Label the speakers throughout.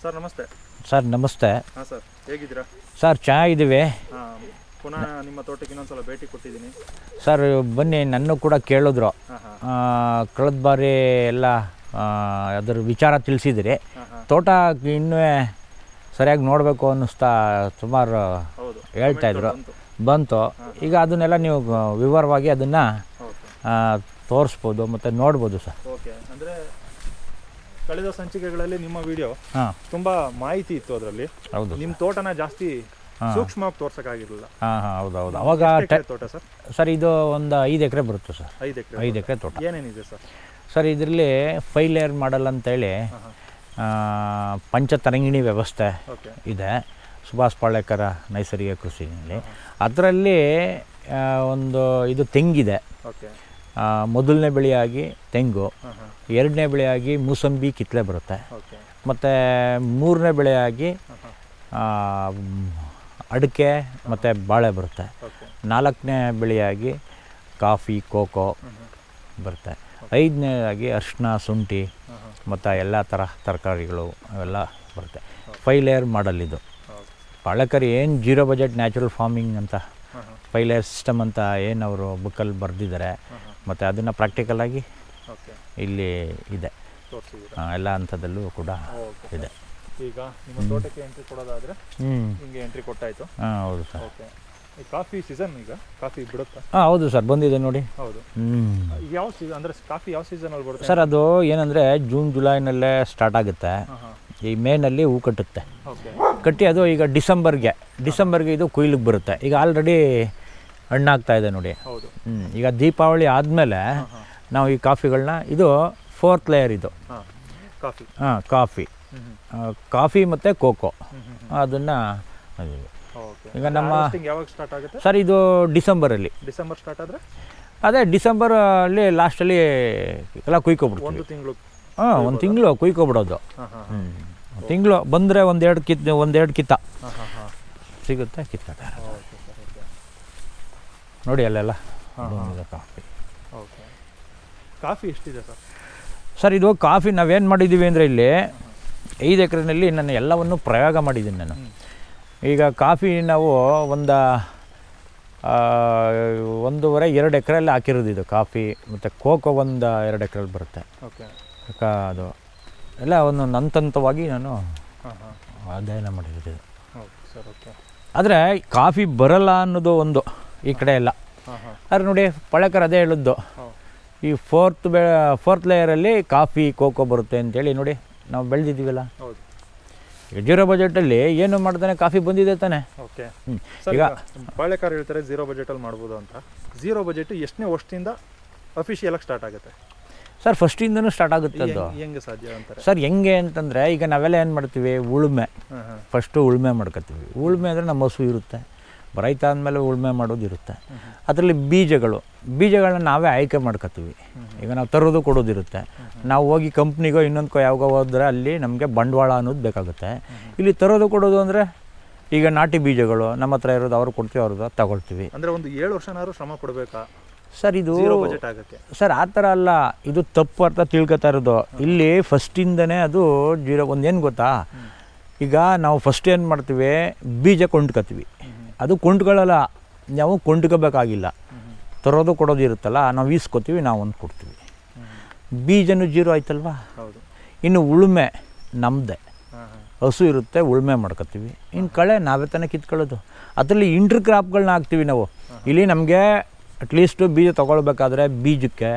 Speaker 1: Sir ನಮಸ್ತೆ
Speaker 2: sir ನಮಸ್ತೆ
Speaker 1: ಹಾಂ ಸರ್ ಹೇಗಿದ್ದೀರಾ
Speaker 2: ಸರ್ ಚೆನ್ನಾಗಿದ್ದೀವಿ
Speaker 1: ಹಾಂ ಪುನಃ ನಿಮ್ಮ ತೋಟಕ್ಕೆ ಇನ್ನೊಂದ್ಸಲ ಭೇಟಿ ಕೊಟ್ಟಿದ್ದೀನಿ
Speaker 2: ಸರ್ ಬನ್ನಿ ನನ್ನ ಕೂಡ ಕೇಳಿದ್ರು
Speaker 1: ಹಾಂ ಹಾಂ
Speaker 2: ಆ, ಕಳೆದ ಬಾರಿ ಎಲ್ಲ ಆ, ಅದ್ರ ವಿಚಾರ ತಿಳಿಸಿದಿರಿ
Speaker 1: ಹಾಂ ಹಾಂ
Speaker 2: ತೋಟ ಇನ್ನೂ ಸರಿಯಾಗಿ ನೋಡಬೇಕು ಅನ್ನಿಸ್ತಾ ಸುಮಾರು
Speaker 1: ಹೌದು
Speaker 2: ಹೇಳ್ತಾ ಇದ್ರು
Speaker 1: ಬಂತು
Speaker 2: ಬಂತು ಈಗ ಅದನ್ನೆಲ್ಲ ನೀವು ಗ- ವಿವರವಾಗಿ ಅದನ್ನು
Speaker 1: ಓಕೆ
Speaker 2: ತೋರಿಸ್ಬೋದು ಮತ್ತು ನೋಡ್ಬೋದು ಸರ್
Speaker 1: ಓಕೆ ಅಂದರೆ ಕಳೆದ ಸಂಚಿಕೆಗಳಲ್ಲಿ ನಿಮ್ಮ ವಿಡಿಯೋ
Speaker 2: ಹಾಂ
Speaker 1: ತುಂಬ ಮಾಹಿತಿ ಇತ್ತು ಅದರಲ್ಲಿ
Speaker 2: ಹೌದು
Speaker 1: ನಿಮ್ಮ ತೋಟನ ಜಾಸ್ತಿ
Speaker 2: ಹಾಂ
Speaker 1: ಸೂಕ್ಷ್ಮವಾಗಿ ತೋರ್ಸೋಕ್ಕಾಗಿರಲಿಲ್ಲ
Speaker 2: ಹಾಂ ಹಾಂ ಹೌದು ಹೌದು ಅವಾಗ
Speaker 1: ಎಷ್ಟು ಎಕರೆ ತೋಟ ಸರ್
Speaker 2: ಸರ್ ಇದು ಒಂದು ಐದು ಎಕರೆ ಬರುತ್ತೆ ಸರ್
Speaker 1: ಐದು ಎಕರೆ
Speaker 2: ಐದು ಎಕರೆ ತೋಟ
Speaker 1: ಏನೇನಿದೆ ಸರ್
Speaker 2: ಸರ್ ಇದರಲ್ಲಿ ಫೈವ್ ಲೇಯರ್ ಮಾಡಲ್ ಅಂತೇಳಿ
Speaker 1: ಹಾಂ ಹಾಂ
Speaker 2: ಆ, ಪಂಚತರಂಗಿಣಿ ವ್ಯವಸ್ಥೆ
Speaker 1: ಓಕೆ
Speaker 2: ಇದೆ ಸುಭಾಷ್ ಪಾಳೇಕರ ನೈಸರ್ಗಿಕ ಕೃಷಿನಲ್ಲಿ ಅದರಲ್ಲಿ ಆ, ಒಂದು ಇದು ತೆಂಗಿದೆ
Speaker 1: ಓಕೆ
Speaker 2: ಆ, ಮೊದಲನೇ ಬೆಳೆಯಾಗಿ ತೆಂಗು
Speaker 1: ಹಾಂ ಹಾಂ
Speaker 2: ಎರಡನೇ ಬೆಳೆಯಾಗಿ ಮೂಸಂಬಿ ಕಿತ್ತಲೆ ಬರುತ್ತೆ
Speaker 1: ಓಕೆ
Speaker 2: ಮತ್ತು ಮೂರನೇ ಬೆಳೆಯಾಗಿ
Speaker 1: ಹಾಂ ಹಾಂ
Speaker 2: ಆ, ಮ್, ಅಡಿಕೆ ಮತ್ತು ಬಾಳೆ ಬರುತ್ತೆ
Speaker 1: ಓಕೆ
Speaker 2: ನಾಲ್ಕನೇ ಬೆಳೆಯಾಗಿ ಕಾಫಿ ಕೋಕೋ
Speaker 1: ಹ್ಞೂ ಹ್ಞೂ
Speaker 2: ಬರುತ್ತೆ ಐದನೇದಾಗಿ ಅರಿಶಿನ ಶುಂಠಿ
Speaker 1: ಹಾಂ ಹಾಂ
Speaker 2: ಮತ್ತು ಎಲ್ಲ ಥರ ತರಕಾರಿಗಳು ಅವೆಲ್ಲ ಬರುತ್ತೆ ಫೈವ್ ಲೇಯರ್ ಮಾಡಲ್ ಇದು
Speaker 1: ಹೌದು
Speaker 2: ಪಾಳಕರಿ ಏನು ಜೀರೋ ಬಜೆಟ್ ನ್ಯಾಚುರಲ್ ಫಾರ್ಮಿಂಗ್ ಅಂತ
Speaker 1: ಹಾಂ ಹಾಂ
Speaker 2: ಫೈವ್ ಲೇಯರ್ ಸಿಸ್ಟಮ್ ಅಂತ ಏನು ಅವರು ಬುಕ್ಕಲ್ಲಿ ಬರೆದಿದ್ದಾರೆ
Speaker 1: ಹಾಂ ಹಾಂ
Speaker 2: ಮತ್ತು ಅದನ್ನು ಪ್ರಾಕ್ಟಿಕಲಾಗಿ
Speaker 1: ಓಕೆ
Speaker 2: ಇಲ್ಲಿ ಇದೆ
Speaker 1: ತೋರಿಸಿದ್ದೀರಾ
Speaker 2: ಆ, ಎಲ್ಲ ಹಂತದಲ್ಲೂ ಕೂಡ
Speaker 1: ಓಕೆ
Speaker 2: ಇದೆ
Speaker 1: ಈಗ ನಿಮ್ಮ ತೋಟಕ್ಕೆ ಎಂಟ್ರಿ ಕೊಡೋದಾದ್ರೆ
Speaker 2: ಹ್ಞೂ
Speaker 1: ಹಿಂಗೆ ಎಂಟ್ರಿ ಕೊಟ್ಟಾಯ್ತು
Speaker 2: ಹಾಂ ಹೌದು ಸರ್
Speaker 1: ಓಕೆ ಈ ಕಾಫಿ ಸೀಸನ್ ಈಗ ಕಾಫಿ ಬಿಡುತ್ತಾ
Speaker 2: ಹಾಂ ಹೌದು ಸರ್ ಬಂದಿದೆ ನೋಡಿ
Speaker 1: ಹೌದು
Speaker 2: ಹ್ಞೂ
Speaker 1: ಯಾವ ಸೀಸನ್ ಅಂದ್ರೆ ಕಾಫಿ ಯಾವ ಸೀಸನಲ್ಲಿ ಬರುತ್ತೆ
Speaker 2: ಸರ್ ಅದು ಏನಂದರೆ ಜೂನ್ ಜುಲೈನಲ್ಲೇ ಸ್ಟಾರ್ಟ್ ಆಗುತ್ತೆ
Speaker 1: ಹಾಂ ಹಾಂ
Speaker 2: ಈ ಮೇನಲ್ಲಿ ಹೂ ಕಟ್ಟುತ್ತೆ
Speaker 1: ಓಕೆ
Speaker 2: ಕಟ್ಟಿ ಅದು ಈಗ ಡಿಸೆಂಬರ್ಗೆ ಡಿಸೆಂಬರ್ಗೆ ಇದು ಕೊಯ್ಲಿಗೆ ಬರುತ್ತೆ ಈಗ ಆಲ್ರೆಡಿ ಹಣ್ಣಾಗ್ತಾ ಇದೆ ನೋಡಿ
Speaker 1: ಹೌದು
Speaker 2: ಹ್ಮ್. ಈಗ ದೀಪಾವಳಿ ಆದಮೇಲೆ
Speaker 1: ಹಾಂ ಹಾಂ
Speaker 2: ನಾವು ಈ ಕಾಫಿಗಳನ್ನ ಇದು ಫೋರ್ತ್ ಲೇಯರ್ ಇದು
Speaker 1: ಹಾಂ ಕಾಫಿ
Speaker 2: ಹಾಂ ಕಾಫಿ
Speaker 1: ಹ್ಞೂ ಹ್ಞೂ
Speaker 2: ಆ, ಕಾಫಿ ಮತ್ತು ಕೋಕೋ
Speaker 1: ಹ್ಞೂ ಹ್ಞೂ
Speaker 2: ಅದನ್ನು
Speaker 1: ಓಕೆ
Speaker 2: ಈಗ ನಮ್ಮ-
Speaker 1: ಯಾವಾಗ ಸ್ಟಾರ್ಟ್ ಆಗುತ್ತೆ
Speaker 2: ಸರ್ ಇದು ಡಿಸೆಂಬರಲ್ಲಿ
Speaker 1: ಡಿಸೆಂಬರ್ ಸ್ಟಾರ್ಟ್ ಆದರೆ
Speaker 2: ಅದೇ ಡಿಸೆಂಬರಲ್ಲಿ ಲಾಸ್ಟಲ್ಲಿ ಎಲ್ಲ ಕುಯ್ಕೊಬಿಡ್ತೀವಿ
Speaker 1: ಒಂದು ತಿಂಗಳು
Speaker 2: ಹಾಂ ಒಂದು ತಿಂಗಳು ಕುಯ್ಕೊಬಿಡೋದು
Speaker 1: ಹಾಂ ಹಾಂ
Speaker 2: ಹ್ಞೂ ತಿಂಗಳು ಬಂದರೆ ಒಂದೆರಡು ಕಿತ್ ಒಂದೆರಡು ಕಿತ್ತ
Speaker 1: ಹಾಂ ಹಾಂ ಹಾಂ
Speaker 2: ಸಿಗುತ್ತೆ ಕಿತ್ಕೊತಾರೆ
Speaker 1: ಓಕೆ ಸರ್ ಓಕೆ
Speaker 2: ನೋಡಿ ಅಲ್ಲೆಲ್ಲ
Speaker 1: ಹಾಂ,
Speaker 2: ಬಂದಿದೆ ಕಾಫಿ
Speaker 1: ಓಕೆ ಕಾಫಿ ಎಷ್ಟಿದೆ ಸರ್
Speaker 2: ಸರ್ ಇದು ಕಾಫಿ ನಾವೇನು ಮಾಡಿದ್ದೀವಿ ಅಂದರೆ ಇಲ್ಲಿ ಐದು ಎಕರೆನಲ್ಲಿ ನಾನು ಎಲ್ಲವನ್ನು ಪ್ರಯೋಗ ಮಾಡಿದ್ದೀನಿ ನಾನು
Speaker 1: ಹ್ಮ್.
Speaker 2: ಈಗ ಕಾಫಿ ನಾವು ಒಂದು ಆ, ಒಂದೂವರೆ ಎರಡು ಎಕರೆಯಲ್ಲಿ ಹಾಕಿರೋದು ಇದು ಕಾಫಿ ಮತ್ತು ಕೋಕೋ ಒಂದು ಎರಡು ಎಕರೆಲ್ಲಿ ಬರುತ್ತೆ
Speaker 1: ಓಕೆ
Speaker 2: ಯಾಕ ಅದು ಎಲ್ಲ ಒಂದೊಂದು ಹಂತಂತವಾಗಿ ನಾನು
Speaker 1: ಹಾಂ ಹಾಂ
Speaker 2: ಅಧ್ಯಯನ ಮಾಡಿರೋದು
Speaker 1: ಓಕೆ ಸರ್ ಓಕೆ
Speaker 2: ಆದರೆ ಕಾಫಿ ಬರಲ್ಲ ಅನ್ನೋದು ಒಂದು ಈ ಕಡೆ ಎಲ್ಲ
Speaker 1: ಹಾಂ ಹಾಂ
Speaker 2: ಆದರೆ ನೋಡಿ ಪಳಕರ್ ಅದೇ ಹೇಳಿದ್ದು
Speaker 1: ಹೌದು
Speaker 2: ಈ ಫೋರ್ತ್ ಬೆ ಫೋರ್ತ್ ಲೇಯರಲ್ಲಿ ಕಾಫಿ ಕೋಕೋ ಬರುತ್ತೆ ಅಂತೇಳಿ ನೋಡಿ ನಾವು ಬೆಳೆದಿದ್ದೀವಲ್ಲ
Speaker 1: ಹೌದು
Speaker 2: ಜೀರೋ ಬಜೆಟಲ್ಲಿ ಏನು ಮಾಡ್ತಾನೆ ಕಾಫಿ ಬಂದಿದೆ ತಾನೆ
Speaker 1: ಓಕೆ
Speaker 2: ಹ್ಮ್.
Speaker 1: ಸರ್
Speaker 2: ಈಗ
Speaker 1: ಈಗ ಬಾಳೆಕಾರ್ ಹೇಳ್ತಾರೆ ಝೀರೋ ಬಜೆಟಲ್ಲಿ ಮಾಡ್ಬೋದು ಅಂತ ಝೀರೋ ಬಜೆಟ್ ಎಷ್ಟನೇ ವರ್ಷದಿಂದ ಅಫಿಷಿಯಲಾಗಿ ಸ್ಟಾರ್ಟ್ ಆಗುತ್ತೆ
Speaker 2: ಸರ್ ಫಸ್ಟಿಂದನೂ ಸ್ಟಾರ್ಟ್ ಆಗುತ್ತೆ ಅದು
Speaker 1: ಹೆಂಗ್- ಹೆಂಗೆ ಸಾಧ್ಯ ಅಂತಾರೆ
Speaker 2: ಸರ್ ಹೆಂಗೆ ಅಂತಂದರೆ ಈಗ ನಾವೆಲ್ಲ ಏನು ಮಾಡ್ತೀವಿ ಉಳುಮೆ
Speaker 1: ಹಾಂ ಹಾಂ
Speaker 2: ಫಸ್ಟು ಉಳುಮೆ ಮಾಡ್ಕೊತೀವಿ ಉಳುಮೆ ಅಂದರೆ ನಮ್ಮ ಹಸು ಇರುತ್ತೆ ರೈತ ಆದಮೇಲೆ ಉಳುಮೆ ಮಾಡೋದು ಇರುತ್ತೆ ಅದರಲ್ಲಿ ಬೀಜಗಳು ಬೀಜಗಳನ್ನ ನಾವೇ ಆಯ್ಕೆ ಮಾಡ್ಕೊತೀವಿ ಈಗ ನಾವು ತರೋದು ಕೊಡೋದಿರುತ್ತೆ ನಾವು ಹೋಗಿ ಕಂಪ್ನಿಗೋ ಇನ್ನೊಂದಕ್ಕೋ ಯಾವಾಗ ಹೋದ್ರೆ ಅಲ್ಲಿ ನಮಗೆ ಬಂಡವಾಳ ಅನ್ನೋದು ಬೇಕಾಗುತ್ತೆ ಇಲ್ಲಿ ತರೋದು ಕೊಡೋದು ಅಂದರೆ ಈಗ ನಾಟಿ ಬೀಜಗಳು ನಮ್ಮ ಹತ್ರ ಇರೋದು ಅವ್ರು ಕೊಡ್ತೀವಿ ಅವ್ರದ್ದು ತಗೊಳ್ತೀವಿ
Speaker 1: ಅಂದ್ರೆ ಒಂದು ಏಳು ವರ್ಷನಾದ್ರು ಶ್ರಮ ಪಡಬೇಕಾ
Speaker 2: ಸರ್ ಇದು
Speaker 1: ಝೀರೋ ಬಜೆಟ್ ಆಗಕ್ಕೆ
Speaker 2: ಸರ್ ಆ ಥರ ಅಲ್ಲ ಇದು ತಪ್ಪು ಅರ್ಥ ತಿಳ್ಕೊತಾ ಇರೋದು ಇಲ್ಲಿ ಫಸ್ಟಿಂದನೇ ಅದು ಜೀರೋ ಒಂದೇನು ಗೊತ್ತಾ ಈಗ ನಾವು ಫಸ್ಟ್ ಏನು ಮಾಡ್ತೀವಿ ಬೀಜ ಕೊಂಡ್ಕೊತೀವಿ ಅದು ಕೊಂಡ್ಕೊಳ್ಳಲ್ಲ ನಾವು ಕೊಂಡ್ಕೋಬೇಕಾಗಿಲ್ಲ ತರೋದು ಕೊಡೋದು ಇರುತ್ತಲ್ಲ ನಾವು ಈಸ್ಕೊತೀವಿ ನಾವು ಒಂದು ಕೊಡ್ತೀವಿ ಬೀಜನೂ ಜೀರೋ ಆಯ್ತಲ್ವಾ
Speaker 1: ಹೌದು
Speaker 2: ಇನ್ನು ಉಳುಮೆ ನಮ್ಮದೇ
Speaker 1: ಹಾಂ ಹಾಂ
Speaker 2: ಹಸು ಇರುತ್ತೆ ಉಳುಮೆ ಮಾಡ್ಕೊತೀವಿ ಇನ್ನು ಕಳೆ ನಾವೇ ತಾನೇ ಕಿತ್ಕೊಳ್ಳೋದು ಅದರಲ್ಲಿ ಇಂಟ್ರ್ ಕ್ರಾಪ್ಗಳನ್ನ ಹಾಕ್ತೀವಿ ನಾವು ಇಲ್ಲಿ ನಮಗೆ ಅಟ್ಲೀಸ್ಟು ಬೀಜ ತೊಗೊಳ್ಬೇಕಾದ್ರೆ ಬೀಜಕ್ಕೆ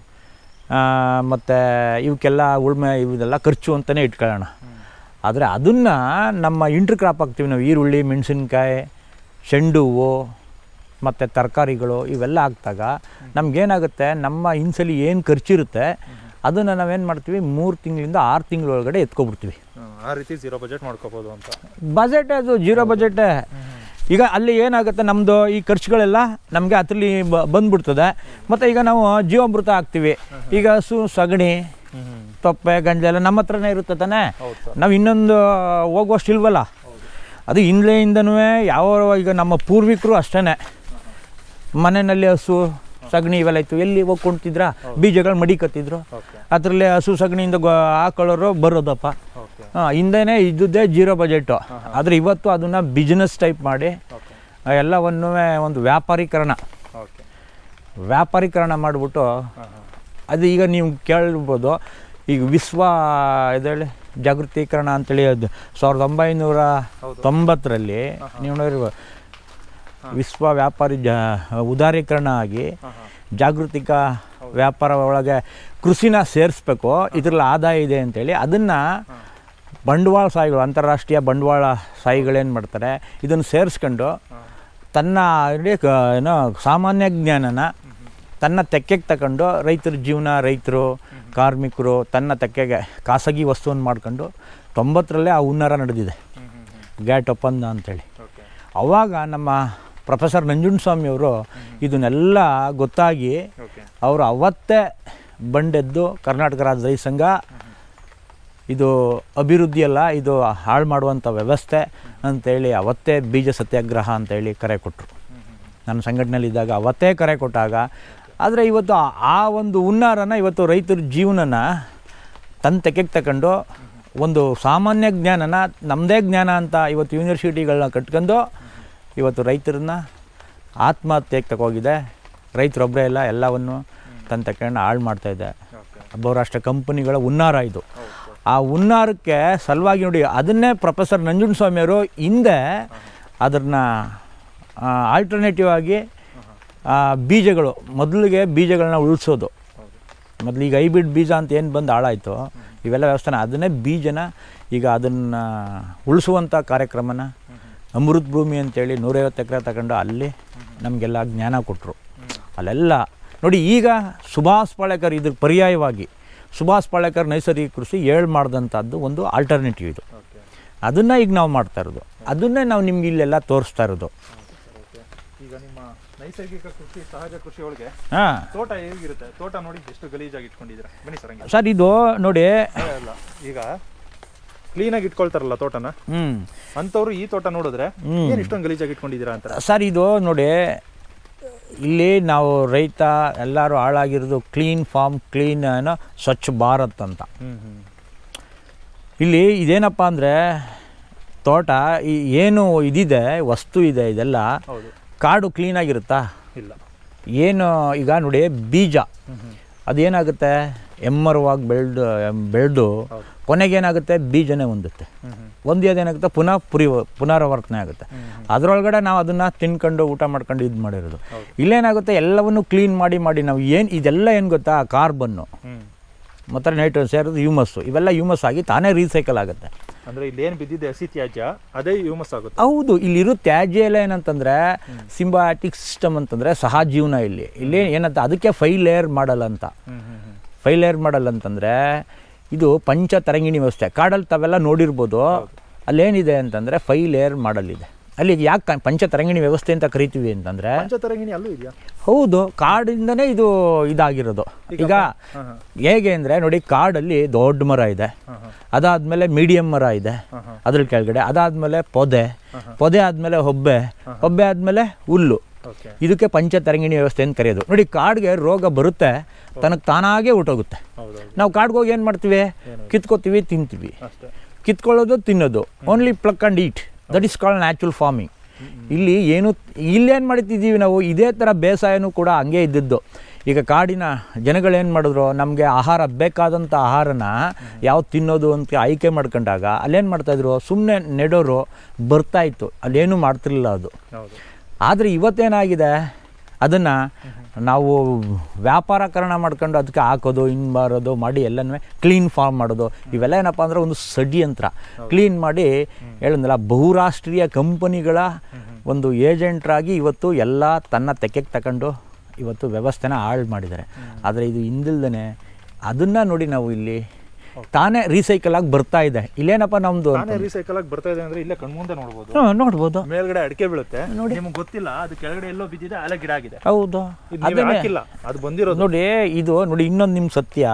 Speaker 2: ಮತ್ತು ಇವಕ್ಕೆಲ್ಲ ಉಳುಮೆ ಇವೆಲ್ಲ ಖರ್ಚು ಅಂತಲೇ ಇಟ್ಕೊಳ್ಳೋಣ ಆದರೆ ಅದನ್ನು ನಮ್ಮ ಇಂಟ್ರ್ ಕ್ರಾಪ್ ಹಾಕ್ತೀವಿ ನಾವು ಈರುಳ್ಳಿ ಮೆಣಸಿನ್ಕಾಯಿ ಚೆಂಡು ಹೂವು ಮತ್ತು ತರಕಾರಿಗಳು ಇವೆಲ್ಲ ಹಾಕ್ದಾಗ ನಮಗೇನಾಗುತ್ತೆ ನಮ್ಮ ಇನ್ಸಲಿ ಏನು ಖರ್ಚಿರುತ್ತೆ ಅದನ್ನು ನಾವೇನು ಮಾಡ್ತೀವಿ ಮೂರು ತಿಂಗಳಿಂದ ಆರು ತಿಂಗಳೊಳಗಡೆ ಎತ್ಕೊಬಿಡ್ತೀವಿ
Speaker 1: ಹ್ಮ್. ಆ ರೀತಿ ಝೀರೋ ಬಜೆಟ್ ಮಾಡ್ಕೋಬೋದು ಅಂತ
Speaker 2: ಬಜೆಟ್ ಅದು ಜೀರೋ ಬಜೆಟೇ ಈಗ ಅಲ್ಲಿ ಏನಾಗುತ್ತೆ ನಮ್ಮದು ಈ ಖರ್ಚುಗಳೆಲ್ಲ ನಮಗೆ ಅದರಲ್ಲಿ ಬ ಬಂದ್ಬಿಡ್ತದೆ ಮತ್ತು ಈಗ ನಾವು ಜೀವಾಮೃತ ಹಾಕ್ತೀವಿ ಈಗ ಹಸು ಸಗಣಿ ತೊಪ್ಪೆ ಗಂಜಲ ಎಲ್ಲ ನಮ್ಮ ಹತ್ರನೇ ಇರುತ್ತೆ ತಾನೇ
Speaker 1: ಹೌದು ಸರ್
Speaker 2: ನಾವು ಇನ್ನೊಂದು ಹೋಗುವಷ್ಟು ಇಲ್ವಲ್ಲ ಅದು ಹಿಂದ್ಲೆಯಿಂದನೂ ಯಾವ ಈಗ ನಮ್ಮ ಪೂರ್ವಿಕರು ಅಷ್ಟೇ ಮನೆಯಲ್ಲಿ ಹಸು ಸಗಣಿ ಇವೆಲ್ಲ ಇತ್ತು ಎಲ್ಲಿ ಹೋಗಿ ಕೊಂಡ್ತಿದ್ರ ಬೀಜಗಳು ಮಡಿಕತ್ತಿದ್ರು
Speaker 1: ಓಕೆ
Speaker 2: ಅದರಲ್ಲೇ ಹಸು ಸಗಣಿಯಿಂದ ಗೊ ಹಾಕೊಳ್ಳೋರು ಬರೋದಪ್ಪ
Speaker 1: ಓಕೆ
Speaker 2: ಹಾಂ ಹಿಂದೆನೇ ಇದ್ದುದೇ ಜೀರೋ ಬಜೆಟು ಆದರೆ ಇವತ್ತು ಅದನ್ನು ಬಿಸ್ನೆಸ್ ಟೈಪ್ ಮಾಡಿ
Speaker 1: ಓಕೆ
Speaker 2: ಆ ಎಲ್ಲವನ್ನೂ ಒಂದು ವ್ಯಾಪಾರೀಕರಣ
Speaker 1: ಓಕೆ
Speaker 2: ವ್ಯಾಪಾರೀಕರಣ ಮಾಡಿಬಿಟ್ಟು
Speaker 1: ಹಾಂ ಹಾಂ
Speaker 2: ಅದು ಈಗ ನೀವು ಕೇಳ್ಬೋದು ಈಗ ವಿಶ್ವ ಇದೇಳಿ ಜಾಗೃತೀಕರಣ ಅಂತೇಳಿ ಅದು ಸಾವಿರದ ಒಂಬೈನೂರ
Speaker 1: ಹೌದು.
Speaker 2: ತೊಂಬತ್ತರಲ್ಲಿ ನೀವು ನೋಡಿರ್ಬೋದು ವಿಶ್ವ ವ್ಯಾಪಾರಿ ಜ ಉದಾರೀಕರಣ ಆಗಿ
Speaker 1: ಹಾಂ ಹಾಂ
Speaker 2: ಜಾಗೃತಿಕ ವ್ಯಾಪಾರ ಒಳಗೆ ಕೃಷಿನ ಸೇರಿಸ್ಬೇಕು ಇದರಲ್ಲಿ ಆದಾಯ ಇದೆ ಅಂತೇಳಿ ಅದನ್ನು ಬಂಡವಾಳ ಸಾಯಿಗಳು ಅಂತಾರಾಷ್ಟ್ರೀಯ ಬಂಡವಾಳ ಸಾಯಿಗಳೇನು ಮಾಡ್ತಾರೆ ಇದನ್ನು ಸೇರಿಸ್ಕೊಂಡು
Speaker 1: ಹಾಂ
Speaker 2: ತನ್ನ ಇಡೀ ಕ- ಏನೋ ಸಾಮಾನ್ಯ ಜ್ಞಾನನ ತನ್ನ ತೆಕ್ಕೆಗೆ ತಗೊಂಡು ರೈತರ ಜೀವನ ರೈತರು ಕಾರ್ಮಿಕರು ತನ್ನ ತೆಕ್ಕೆಗೆ ಖಾಸಗಿ ವಸ್ತುವನ್ನು ಮಾಡ್ಕೊಂಡು ತೊಂಬತ್ತರಲ್ಲೇ ಆ ಹುನ್ನಾರ ನಡೆದಿದೆ
Speaker 1: ಹ್ಞೂ ಹ್ಞೂ ಹ್ಞೂ
Speaker 2: ಗ್ಯಾಟ್ ಒಪ್ಪಂದ ಅಂತೇಳಿ
Speaker 1: ಓಕೆ
Speaker 2: ಅವಾಗ ನಮ್ಮ ಪ್ರೊಫೆಸರ್ ನಂಜುಂಡಸ್ವಾಮಿಯವರು ಇದನ್ನೆಲ್ಲ ಗೊತ್ತಾಗಿ
Speaker 1: ಓಕೆ
Speaker 2: ಅವರು ಅವತ್ತೇ ಬಂಡೆದ್ದು ಕರ್ನಾಟಕ ರಾಜ್ಯ ರೈತ ಸಂಘ ಇದು ಅಭಿವೃದ್ಧಿ ಅಲ್ಲ ಇದು ಹಾಳು ಮಾಡುವಂಥ ವ್ಯವಸ್ಥೆ ಅಂತೇಳಿ ಅವತ್ತೇ ಬೀಜ ಸತ್ಯಾಗ್ರಹ ಅಂತೇಳಿ ಕರೆ ಕೊಟ್ಟರು ನನ್ನ ಸಂಘಟನೆಯಲ್ಲಿದ್ದಾಗ ಅವತ್ತೇ ಕರೆ ಕೊಟ್ಟಾಗ ಆದರೆ ಇವತ್ತು ಆ- ಆ ಒಂದು ಹುನ್ನಾರನ ಇವತ್ತು ರೈತರ ಜೀವನನ ತನ್ನ ತೆಗೆಗೆ ತಗೊಂಡು ಒಂದು ಸಾಮಾನ್ಯ ಜ್ಞಾನನ ನಮ್ಮದೇ ಜ್ಞಾನ ಅಂತ ಇವತ್ತು ಯೂನಿವರ್ಸಿಟಿಗಳನ್ನ ಕಟ್ಕೊಂಡು ಇವತ್ತು ರೈತರನ್ನ ಆತ್ಮಹತ್ಯೆಗೆ ತಗೋಗಿದೆ ರೈತರೊಬ್ಬರೇ ಇಲ್ಲ ಎಲ್ಲವನ್ನು ತನ್ನ ತಗೊಂಡು ಹಾಳು ಮಾಡ್ತಾಯಿದೆ
Speaker 1: ಓಕೆ
Speaker 2: ಬಹುರಾಷ್ಟ್ರ ಕಂಪನಿಗಳ ಹುನ್ನಾರ ಇದು
Speaker 1: ಹೌದು
Speaker 2: ಆ ಹುನ್ನಾರಕ್ಕೆ ಸಲುವಾಗಿ ನೋಡಿ ಅದನ್ನೇ ಪ್ರೊಫೆಸರ್ ನಂಜುಂಡಸ್ವಾಮಿಯವರು ಹಿಂದೆ ಅದನ್ನು ಆಲ್ಟರ್ನೇಟಿವ್ ಆಗಿ ಆ, ಬೀಜಗಳು ಮೊದಲಿಗೆ ಬೀಜಗಳನ್ನ ಉಳಿಸೋದು
Speaker 1: ಹೌದು
Speaker 2: ಮೊದಲು ಈಗ ಹೈಬ್ರಿಡ್ ಬೀಜ ಅಂತ ಏನು ಬಂದು ಹಾಳಾಯಿತು ಇವೆಲ್ಲ ವ್ಯವಸ್ಥೆನ ಅದನ್ನೇ ಬೀಜನ ಈಗ ಅದನ್ನು ಉಳಿಸುವಂಥ ಕಾರ್ಯಕ್ರಮನ ಅಮೃತ್ ಭೂಮಿ ಅಂತೇಳಿ ನೂರೈವತ್ತು ಎಕರೆ ತಗೊಂಡು ಅಲ್ಲಿ ನಮಗೆಲ್ಲ ಜ್ಞಾನ ಕೊಟ್ಟರು ಅಲ್ಲೆಲ್ಲ ನೋಡಿ ಈಗ ಸುಭಾಷ್ ಪಾಳೇಕರ್ ಇದ್ರ ಪರ್ಯಾಯವಾಗಿ ಸುಭಾಷ್ ಪಾಳೇಕರ್ ನೈಸರ್ಗಿಕ ಕೃಷಿ ಏಳು ಮಾಡಿದಂಥದ್ದು ಒಂದು ಆಲ್ಟರ್ನೇಟಿವ್ ಇದು
Speaker 1: ಓಕೆ
Speaker 2: ಅದನ್ನು ಈಗ ನಾವು ಮಾಡ್ತಾ ಇರೋದು ಅದನ್ನೇ ನಾವು ನಿಮ್ಗೆ ಇಲ್ಲೆಲ್ಲ ತೋರಿಸ್ತಾ ಇರೋದು
Speaker 1: ಓಕೆ ಈಗ ನಿಮ್ಮ ನೈಸರ್ಗಿಕ ಕೃಷಿ ಸಹಜ ಕೃಷಿ ಒಳಗೆ
Speaker 2: ಹಾಂ
Speaker 1: ತೋಟ ಹೇಗಿರುತ್ತೆ ತೋಟ ನೋಡಿ ಎಷ್ಟು ಗಲೀಜಾಗಿ ಇಟ್ಕೊಂಡಿದ್ದೀರಾ ಬನ್ನಿ ಸರ್ ಹಂಗೆ
Speaker 2: ಸರ್ ಇದು ನೋಡಿ
Speaker 1: ಅದೇ ಅಲ್ಲ ಈಗ ಕ್ಲೀನಾಗಿ ಇಟ್ಕೊಳ್ತಾರಲ್ಲ ತೋಟನ
Speaker 2: ಹ್ಞೂ
Speaker 1: ಅಂಥವ್ರು ಈ ತೋಟ ನೋಡಿದ್ರೆ
Speaker 2: ಹ್ಮ್.
Speaker 1: ಏನು ಇಷ್ಟೊಂದು ಗಲೀಜಾಗಿ ಇಟ್ಕೊಂಡಿದ್ದೀರಾ ಅಂತಾರೆ
Speaker 2: ಸರ್ ಇದು ನೋಡಿ ಇಲ್ಲಿ ನಾವು ರೈತ ಎಲ್ಲರೂ ಹಾಳಾಗಿರೋದು ಕ್ಲೀನ್ ಫಾರ್ಮ್ ಕ್ಲೀನ್ ಏನೋ ಸ್ವಚ್ಛ ಭಾರತ್ ಅಂತ
Speaker 1: ಹ್ಮ್ ಹ್ಮ್
Speaker 2: ಇಲ್ಲಿ ಇದೇನಪ್ಪ ಅಂದರೆ ತೋಟ ಈ ಏನು ಇದಿದೆ ವಸ್ತು ಇದೆ ಇದೆಲ್ಲ
Speaker 1: ಹೌದು
Speaker 2: ಕಾಡು ಕ್ಲೀನಾಗಿರುತ್ತಾ
Speaker 1: ಇಲ್ಲ
Speaker 2: ಏನು ಈಗ ನೋಡಿ ಬೀಜ
Speaker 1: ಹ್ಮ್ ಹ್ಮ್
Speaker 2: ಅದೇನಾಗುತ್ತೆ ಎಮ್ಮರವಾಗಿ ಬೆಳೆದು ಬೆಳೆದು
Speaker 1: ಹೌದು
Speaker 2: ಕೊನೆಗೇನಾಗುತ್ತೆ ಬೀಜನೇ ಹೊಂದುತ್ತೆ
Speaker 1: ಹ್ಮ್ ಹ್ಮ್
Speaker 2: ಒಂದು ಅದೇನಾಗುತ್ತೆ ಪುನಃ ಪುರಿ ಪುನರಾವರ್ತನೆ ಆಗುತ್ತೆ
Speaker 1: ಹ್ಮ್ ಹ್ಮ್
Speaker 2: ಅದರೊಳಗಡೆ ನಾವು ಅದನ್ನು ತಿನ್ಕೊಂಡು ಊಟ ಮಾಡ್ಕೊಂಡು ಇದು ಮಾಡಿರೋದು
Speaker 1: ಹೌದು.
Speaker 2: ಇಲ್ಲೇನಾಗುತ್ತೆ ಎಲ್ಲವನ್ನು ಕ್ಲೀನ್ ಮಾಡಿ ಮಾಡಿ ನಾವು ಏನು ಇದೆಲ್ಲ ಏನು ಗೊತ್ತಾ ಕಾರ್ಬನ್ನು
Speaker 1: ಹ್ಮ್
Speaker 2: ಮತ್ತು ನೈಟ್ರೋಜನ್ ಸೇರೋದು ಹ್ಯೂಮಸ್ಸು ಇವೆಲ್ಲ ಹ್ಯೂಮಸ್ ಆಗಿ ತಾನೇ ರೀಸೈಕಲ್ ಆಗುತ್ತೆ
Speaker 1: ಅಂದ್ರೆ ಇಲ್ಲಿ ಏನು ಬಿದ್ದಿದೆ ಹಸಿ ತ್ಯಾಜ್ಯ ಅದೇ ಹ್ಯೂಮಸ್ ಆಗುತ್ತೆ
Speaker 2: ಹೌದು ಇಲ್ಲಿರೋ ತ್ಯಾಜ್ಯ ಎಲ್ಲ ಏನಂತಂದರೆ ಸಿಂಬಾಟಿಕ್ ಸಿಸ್ಟಮ್ ಅಂತಂದರೆ ಸಹಜೀವನ ಇಲ್ಲಿ ಇಲ್ಲಿ ಏನಂತ ಅದಕ್ಕೆ ಫೈವ್ ಲೇಯರ್ ಮಾಡಲ್ ಅಂತ
Speaker 1: ಹ್ಮ್ ಹ್ಮ್ ಹ್ಮ್
Speaker 2: ಫೈವ್ ಲೇಯರ್ ಮಾಡಲ್ ಅಂತಂದರೆ ಇದು ಪಂಚ ತರಂಗಿಣಿ ವ್ಯವಸ್ಥೆ ಕಾಡಲ್ಲಿ ತಾವೆಲ್ಲ ನೋಡಿರ್ಬೋದು ಅಲ್ಲೇನಿದೆ ಅಂತಂದರೆ ಫೈವ್ ಲೇಯರ್ ಮಾಡಲ್ ಇದೆ ಅಲ್ಲಿ ಯಾಕೆ ಪಂಚ ತರಂಗಿಣಿ ವ್ಯವಸ್ಥೆ ಅಂತ ಕರಿತೀವಿ ಅಂತಂದರೆ
Speaker 1: ಪಂಚತರಂಗಿಣಿ ಅಲ್ಲೂ ಇದೆಯಾ
Speaker 2: ಹೌದು ಕಾಡಿಂದನೇ ಇದು ಇದಾಗಿರೋದು ಈಗ
Speaker 1: ಹಾಂ ಹಾಂ
Speaker 2: ಹೇಗೆ ಅಂದರೆ ನೋಡಿ ಕಾಡಲ್ಲಿ ದೊಡ್ಡ ಮರ ಇದೆ
Speaker 1: ಹಾಂ ಹಾಂ
Speaker 2: ಅದಾದಮೇಲೆ ಮೀಡಿಯಮ್ ಮರ ಇದೆ
Speaker 1: ಹಾಂ ಹಾಂ
Speaker 2: ಅದ್ರ ಕೆಳಗಡೆ ಅದಾದಮೇಲೆ ಪೊದೆ ಪೊದೆ ಆದಮೇಲೆ ಹೊಬ್ಬೆ ಹೊಬ್ಬೆ ಆದಮೇಲೆ ಹುಲ್ಲು
Speaker 1: ಓಕೆ
Speaker 2: ಇದಕ್ಕೆ ಪಂಚತರಂಗಿಣಿ ವ್ಯವಸ್ಥೆ ಅಂತ ಕರೆಯೋದು ನೋಡಿ ಕಾಡಿಗೆ ರೋಗ ಬರುತ್ತೆ ತನಗೆ ತಾನಾಗೇ ಹೊರ್ಟೋಗುತ್ತೆ
Speaker 1: ಹೌದು ಹೌದು
Speaker 2: ನಾವು ಕಾಡ್ಗೆ ಹೋಗಿ ಏನು ಮಾಡ್ತೀವಿ ಕಿತ್ಕೋತೀವಿ ತಿಂತೀವಿ
Speaker 1: ಅಷ್ಟೇ
Speaker 2: ಕಿತ್ಕೊಳ್ಳೋದು ತಿನ್ನೋದು only pluck and eat that is called natural farming ಇಲ್ಲಿ ಏನು ಇಲ್ಲೇನು ಮಾಡ್ತಿದ್ದೀವಿ ನಾವು ಇದೇ ಥರ ಬೇಸಾಯನೂ ಕೂಡ ಹಂಗೆ ಇದ್ದಿದ್ದು ಈಗ ಕಾಡಿನ ಜನಗಳೇನು ಮಾಡಿದ್ರು ನಮಗೆ ಆಹಾರ ಬೇಕಾದಂಥ ಆಹಾರನ ಯಾವ್ದು ತಿನ್ನೋದು ಅಂತ ಆಯ್ಕೆ ಮಾಡ್ಕೊಂಡಾಗ ಅಲ್ಲೇನು ಮಾಡ್ತಾಯಿದ್ರು ಸುಮ್ಮನೆ ನೆಡೋರು ಬರ್ತಾಯಿತ್ತು ಅಲ್ಲೇನೂ ಮಾಡ್ತಿರ್ಲಿಲ್ಲ ಅದು
Speaker 1: ಹೌದು
Speaker 2: ಆದರೆ ಇವತ್ತೇನಾಗಿದೆ ಅದನ್ನು ನಾವು ವ್ಯಾಪಾರೀಕರಣ ಮಾಡ್ಕೊಂಡು ಅದಕ್ಕೆ ಹಾಕೋದು ಇನ್ನು ಬಾರೋದು ಮಾಡಿ ಎಲ್ಲನೂ ಕ್ಲೀನ್ ಫಾರ್ಮ್ ಮಾಡೋದು ಇವೆಲ್ಲ ಏನಪ್ಪ ಅಂದರೆ ಒಂದು ಷಡ್ಯಂತ್ರ ಕ್ಲೀನ್ ಮಾಡಿ ಹೇಳಿದ್ನಲ್ಲ ಬಹುರಾಷ್ಟ್ರೀಯ ಕಂಪನಿಗಳ ಒಂದು ಏಜೆಂಟ್ರಾಗಿ ಇವತ್ತು ಎಲ್ಲ ತನ್ನ ತೆಕ್ಕೆಗೆ ತಗೊಂಡು ಇವತ್ತು ವ್ಯವಸ್ಥೆನ ಹಾಳು ಮಾಡಿದ್ದಾರೆ ಆದರೆ ಇದು ಹಿಂದಿಲ್ದೇ ಅದನ್ನು ನೋಡಿ ನಾವು ಇಲ್ಲಿ ತಾನೇ ರೀಸೈಕಲ್ ಆಗಿ ಬರ್ತಾ ಇದೆ ಇಲ್ಲೇನಪ್ಪ ನಮ್ಮದು
Speaker 1: ನಾನೇ ರೀಸೈಕಲ್ ಆಗಿ ಬರ್ತಾ ಇದೆ ಅಂದ್ರೆ ಇಲ್ಲೇ ಕಣ್ಮುಂದೆ ನೋಡ್ಬೋದು
Speaker 2: ನೋಡ್ಬೋದು
Speaker 1: ಮೇಲ್ಗಡೆ ಅಡಿಕೆ ಬೀಳುತ್ತೆ ನಿಮ್ಗೆ ಗೊತ್ತಿಲ್ಲ ಅದು ಕೆಳಗಡೆ ಎಲ್ಲೋ ಬಿದ್ದಿದೆ ಅಲ್ಲೇ ಗಿಡ ಆಗಿದೆ
Speaker 2: ಹೌದು
Speaker 1: ಇದು ನೀವು ಹಾಕಿಲ್ಲ ಅದು ಬಂದಿರೋದು
Speaker 2: ನೋಡಿ ಇದು ನೋಡಿ ಇನ್ನೊಂದು ನಿಮ್ಮ ಸತ್ಯ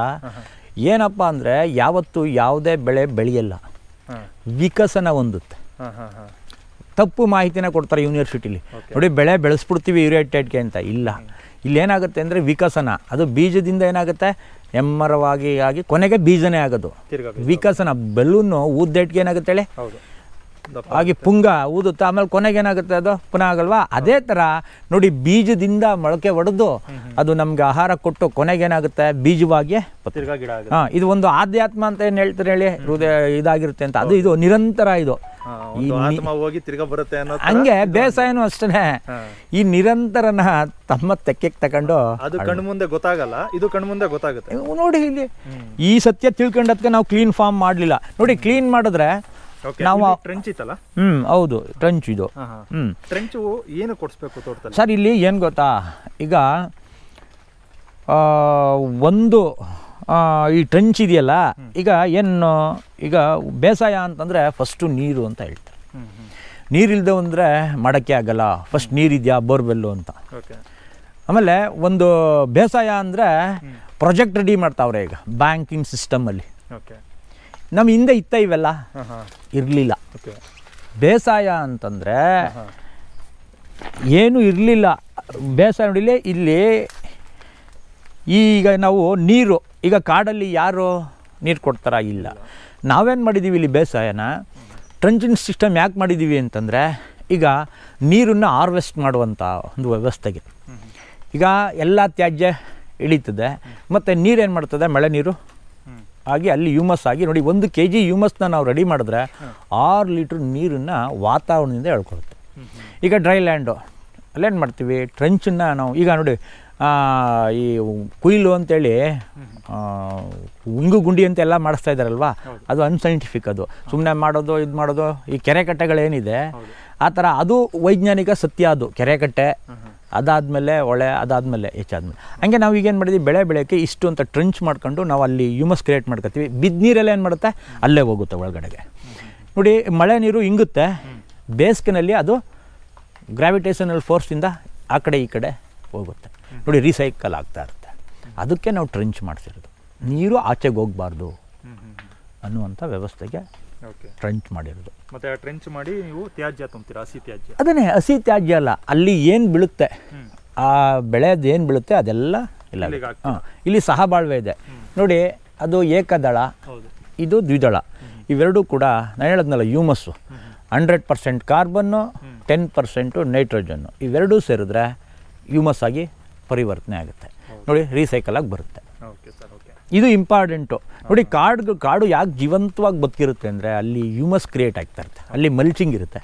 Speaker 2: ಏನಪ್ಪ ಅಂದರೆ ಯಾವತ್ತು ಯಾವುದೇ ಬೆಳೆ ಬೆಳೆಯಲ್ಲ
Speaker 1: ಹಾಂ
Speaker 2: ವಿಕಸನ ಹೊಂದುತ್ತೆ
Speaker 1: ಹಾಂ ಹಾಂ ಹಾಂ
Speaker 2: ತಪ್ಪು ಮಾಹಿತಿನ ಕೊಡ್ತಾರೆ ಯೂನಿವರ್ಸಿಟಿಲಿ ನೋಡಿ ಬೆಳೆ ಬೆಳೆಸ್ಬಿಡ್ತೀವಿ ಯುರೈಟೆಡ್ಗೆ ಅಂತ ಇಲ್ಲ ಇಲ್ಲಿ ಏನಾಗುತ್ತೆ ಅಂದರೆ ವಿಕಸನ ಅದು ಬೀಜದಿಂದ ಏನಾಗುತ್ತೆ ಎಮ್ಮರವಾಗಿ ಆಗಿ ಕೊನೆಗೆ ಬೀಜನೇ ಆಗೋದು
Speaker 1: ತಿರ್ಗಾ
Speaker 2: ವಿಕಸನ ಬೆಲೂನು ಊದ್ದೇಟ್ಗೆ ಏನಾಗುತ್ತೆ ಹೇಳಿ
Speaker 1: ಹೌದು ದಪ್ಪ
Speaker 2: ಆಗಿ ಪುಂಗ ಊದುತ್ತೆ ಆಮೇಲೆ ಕೊನೆಗೆ ಏನಾಗುತ್ತೆ ಅದು ಪುನಃ ಆಗಲ್ವಾ ಅದೇ ಥರ ನೋಡಿ ಬೀಜದಿಂದ ಮೊಳಕೆ ಒಡೆದು ಅದು ನಮ್ಗೆ ಆಹಾರ ಕೊಟ್ಟು ಕೊನೆಗೆ ಏನಾಗುತ್ತೆ ಬೀಜವಾಗಿ
Speaker 1: ತಿರ್ಗಾ ಗಿಡ ಆಗುತ್ತೆ
Speaker 2: ಹಾಂ ಇದು ಒಂದು ಆಧ್ಯಾತ್ಮ ಅಂತ ಏನು ಹೇಳ್ತಾರೆ ಹೇಳಿ ಹೃದಯ ಇದಾಗಿರುತ್ತೆ ಅಂತ ಅದು ಇದು ನಿರಂತರ ಇದು
Speaker 1: ಹಾ, ಒಂದು ಆತ್ಮ ಹೋಗಿ ತಿರ್ಗಾ ಬರುತ್ತೆ ಅನ್ನೋ ತರ
Speaker 2: ಹಂಗೆ ಬೇಸಾಯನೂ ಅಷ್ಟೇ
Speaker 1: ಹಾ.
Speaker 2: ಈ ನಿರಂತರನ ತಮ್ಮ ತೆಕ್ಕೆಗೆ ತಗೊಂಡು
Speaker 1: ಅದು ಕಣ್ಣು ಮುಂದೆ ಗೊತ್ತಾಗಲ್ಲ ಇದು ಕಣ್ಣು ಮುಂದೆ ಗೊತ್ತಾಗುತ್ತೆ
Speaker 2: ಇವ್ ನೋಡಿ ಇಲ್ಲಿ ಈ ಸತ್ಯ ತಿಳ್ಕೊಂಡದ್ಕೆ ನಾವು ಕ್ಲೀನ್ ಫಾರ್ಮ್ ಮಾಡಲಿಲ್ಲ ನೋಡಿ ಕ್ಲೀನ್ ಮಾಡಿದ್ರೆ
Speaker 1: ಓಕೆ
Speaker 2: ನಾವು
Speaker 1: ಟ್ರೆಂಚ್ ಇತ್ತಲ್ಲ
Speaker 2: ಹ್ಞೂ ಹೌದು ಟ್ರಂಚ್ ಇದು
Speaker 1: ಹಾ ಹಾ
Speaker 2: ಹ್ಞೂ
Speaker 1: ಟ್ರೆಂಚು ಏನು ಕೊಡಿಸ್ಬೇಕು ತೋಟದಲ್ಲಿ
Speaker 2: ಸರ್ ಇಲ್ಲಿ ಏನು ಗೊತ್ತಾ ಈಗ ಆ, ಒಂದು ಆ, ಈ ಟ್ರಂಚ್ ಇದೆಯಲ್ಲ ಈಗ ಏನು ಈಗ ಬೇಸಾಯ ಅಂತಂದರೆ ಫಸ್ಟು ನೀರು ಅಂತ ಹೇಳ್ತಾರೆ
Speaker 1: ಹ್ಮ್ ಹ್ಮ್
Speaker 2: ನೀರಿಲ್ಲದೆ ಅಂದರೆ ಮಾಡೋಕ್ಕೆ ಆಗಲ್ಲ ಫಸ್ಟ್ ನೀರಿದೆಯಾ ಬೋರ್ವೆಲ್ಲು ಅಂತ
Speaker 1: ಓಕೆ
Speaker 2: ಆಮೇಲೆ ಒಂದು ಬೇಸಾಯ ಅಂದರೆ ಪ್ರಾಜೆಕ್ಟ್ ರೆಡಿ ಮಾಡ್ತಾವ್ರೆ ಈಗ ಬ್ಯಾಂಕಿಂಗ್ ಸಿಸ್ಟಮಲ್ಲಿ
Speaker 1: ಓಕೆ
Speaker 2: ನಮ್ಮ ಹಿಂದೆ ಇತ್ತ ಇವೆಲ್ಲ
Speaker 1: ಹಾ ಹಾ
Speaker 2: ಇರಲಿಲ್ಲ
Speaker 1: ಓಕೆ
Speaker 2: ಬೇಸಾಯ ಅಂತಂದರೆ
Speaker 1: ಹಾ
Speaker 2: ಏನೂ ಇರಲಿಲ್ಲ ಬೇಸಾಯ ನೋಡಿಲಿ ಇಲ್ಲಿ ಈಗ ನಾವು ನೀರು ಈಗ ಕಾಡಲ್ಲಿ ಯಾರು ನೀರು ಕೊಡ್ತಾರ ಇಲ್ಲ ನಾವೇನು ಮಾಡಿದ್ದೀವಿ ಇಲ್ಲಿ ಬೇಸಾಯನ ಟ್ರಂಚಿಂಗ್ ಸಿಸ್ಟಮ್ ಯಾಕೆ ಮಾಡಿದ್ದೀವಿ ಅಂತಂದರೆ ಈಗ ನೀರನ್ನು ಹಾರ್ವೆಸ್ಟ್ ಮಾಡುವಂಥ ಒಂದು ವ್ಯವಸ್ಥೆಗೆ ಈಗ ಎಲ್ಲ ತ್ಯಾಜ್ಯ ಇಳೀತದೆ ಮತ್ತು ನೀರೇನು ಮಾಡ್ತದೆ ಮಳೆ ನೀರು
Speaker 1: ಹ್ಮ್
Speaker 2: ಆಗಿ ಅಲ್ಲಿ ಹ್ಯೂಮಸ್ ಆಗಿ ನೋಡಿ ಒಂದು ಕೆ ಜಿ ಹ್ಯೂಮಸ್ನ ನಾವು ರೆಡಿ ಮಾಡಿದ್ರೆ ಆರು ಲೀಟ್ರ್ ನೀರನ್ನು ವಾತಾವರಣದಿಂದ ಎಳ್ಕೊಳುತ್ತೆ ಈಗ ಡ್ರೈ ಲ್ಯಾಂಡು ಅಲ್ಲೇನು ಮಾಡ್ತೀವಿ ಟ್ರೆಂಚನ್ನು ನಾವು ಈಗ ನೋಡಿ ಆ, ಈ ಕುಯ್ಲು ಅಂತೇಳಿ ಆ, ಇಂಗು ಗುಂಡಿ ಅಂತ ಎಲ್ಲ ಮಾಡಿಸ್ತಾ ಇದ್ದಾರಲ್ವಾ ಅದು ಅನ್ಸೈಂಟಿಫಿಕ್ ಅದು ಸುಮ್ಮನೆ ಮಾಡೋದು ಇದು ಮಾಡೋದು ಈ ಕೆರೆ ಕಟ್ಟೆಗಳೇನಿದೆ ಆ ಥರ ಅದು ವೈಜ್ಞಾನಿಕ ಸತ್ಯ ಅದು ಕೆರೆ ಕಟ್ಟೆ ಅದಾದಮೇಲೆ ಒಳೆ ಅದಾದಮೇಲೆ ಹೆಚ್ಚಾದ್ಮೇಲೆ ಹಂಗೆ ನಾವು ಈಗೇನು ಮಾಡಿದ್ವಿ ಬೆಳೆ ಬೆಳೆಯೋಕ್ಕೆ ಇಷ್ಟು ಅಂತ ಟ್ರಂಚ್ ಮಾಡ್ಕೊಂಡು ನಾವು ಅಲ್ಲಿ ಹ್ಯೂಮಸ್ ಕ್ರಿಯೇಟ್ ಮಾಡ್ಕೊತೀವಿ ಬಿದ್ದ ನೀರೆಲ್ಲ ಏನು ಮಾಡುತ್ತೆ ಅಲ್ಲೇ ಹೋಗುತ್ತೆ ಒಳಗಡೆಗೆ ನೋಡಿ ಮಳೆ ನೀರು ಇಂಗುತ್ತೆ ಬೇಸಿಗೆನಲ್ಲಿ ಅದು ಗ್ರಾವಿಟೇಷನಲ್ ಫೋರ್ಸಿಂದ ಆ ಕಡೆ ಈ ಕಡೆ ಹೋಗುತ್ತೆ ನೋಡಿ ರೀಸೈಕಲ್ ಆಗ್ತಾ ಇರುತ್ತೆ ಅದಕ್ಕೆ ನಾವು ಟ್ರಂಚ್ ಮಾಡಿಸಿರೋದು ನೀರು ಆಚೆಗೆ ಹೋಗಬಾರ್ದು
Speaker 1: ಹ್ಮ್ ಹ್ಮ್
Speaker 2: ಅನ್ನುವಂಥ ವ್ಯವಸ್ಥೆಗೆ
Speaker 1: ಓಕೆ
Speaker 2: ಟ್ರಂಚ್ ಮಾಡಿರೋದು
Speaker 1: ಮತ್ತೆ ಆ ಟ್ರೆಂಚ್ ಮಾಡಿ ನೀವು ತ್ಯಾಜ್ಯ ತುಂಬ್ತೀರಾ ಹಸಿ ತ್ಯಾಜ್ಯ
Speaker 2: ಅದನ್ನೇ ಹಸಿ ತ್ಯಾಜ್ಯ ಅಲ್ಲ ಅಲ್ಲಿ ಏನು ಬೀಳುತ್ತೆ
Speaker 1: ಹ್ಮ್
Speaker 2: ಆ ಬೆಳೆದು ಏನು ಬೀಳುತ್ತೆ ಅದೆಲ್ಲ ಇಲ್ಲ
Speaker 1: ಇಲ್ಲಿಗೆ ಹಾಕ್ತೀರಾ?
Speaker 2: ಹಾಂ ಇಲ್ಲಿ ಸಹಬಾಳ್ವೆ ಇದೆ ನೋಡಿ ಅದು ಏಕದಳ
Speaker 1: ಹೌದು
Speaker 2: ಇದು ದ್ವಿದಳ ಇವೆರಡೂ ಕೂಡ ನಾನು ಹೇಳಿದ್ನಲ್ಲ humus hundred percent carbon ten percent nitrogen ಇವೆರಡೂ ಸೇರಿದ್ರೆ ಹ್ಯೂಮಸ್ ಆಗಿ ಪರಿವರ್ತನೆ ಆಗುತ್ತೆ ನೋಡಿ ರೀಸೈಕಲ್ ಆಗಿ ಬರುತ್ತೆ
Speaker 1: ಓಕೆ ಸರ್ ಓಕೆ
Speaker 2: ಇದು ಇಂಪಾರ್ಟೆಂಟು ನೋಡಿ ಕಾಡು ಕಾಡು ಯಾಕೆ ಜೀವಂತವಾಗಿ ಬದುಕಿರುತ್ತೆ ಅಂದರೆ ಅಲ್ಲಿ ಹ್ಯೂಮಸ್ ಕ್ರಿಯೇಟ್ ಆಗ್ತಾ ಇರುತ್ತೆ ಅಲ್ಲಿ ಮಲ್ಚಿಂಗ್ ಇರುತ್ತೆ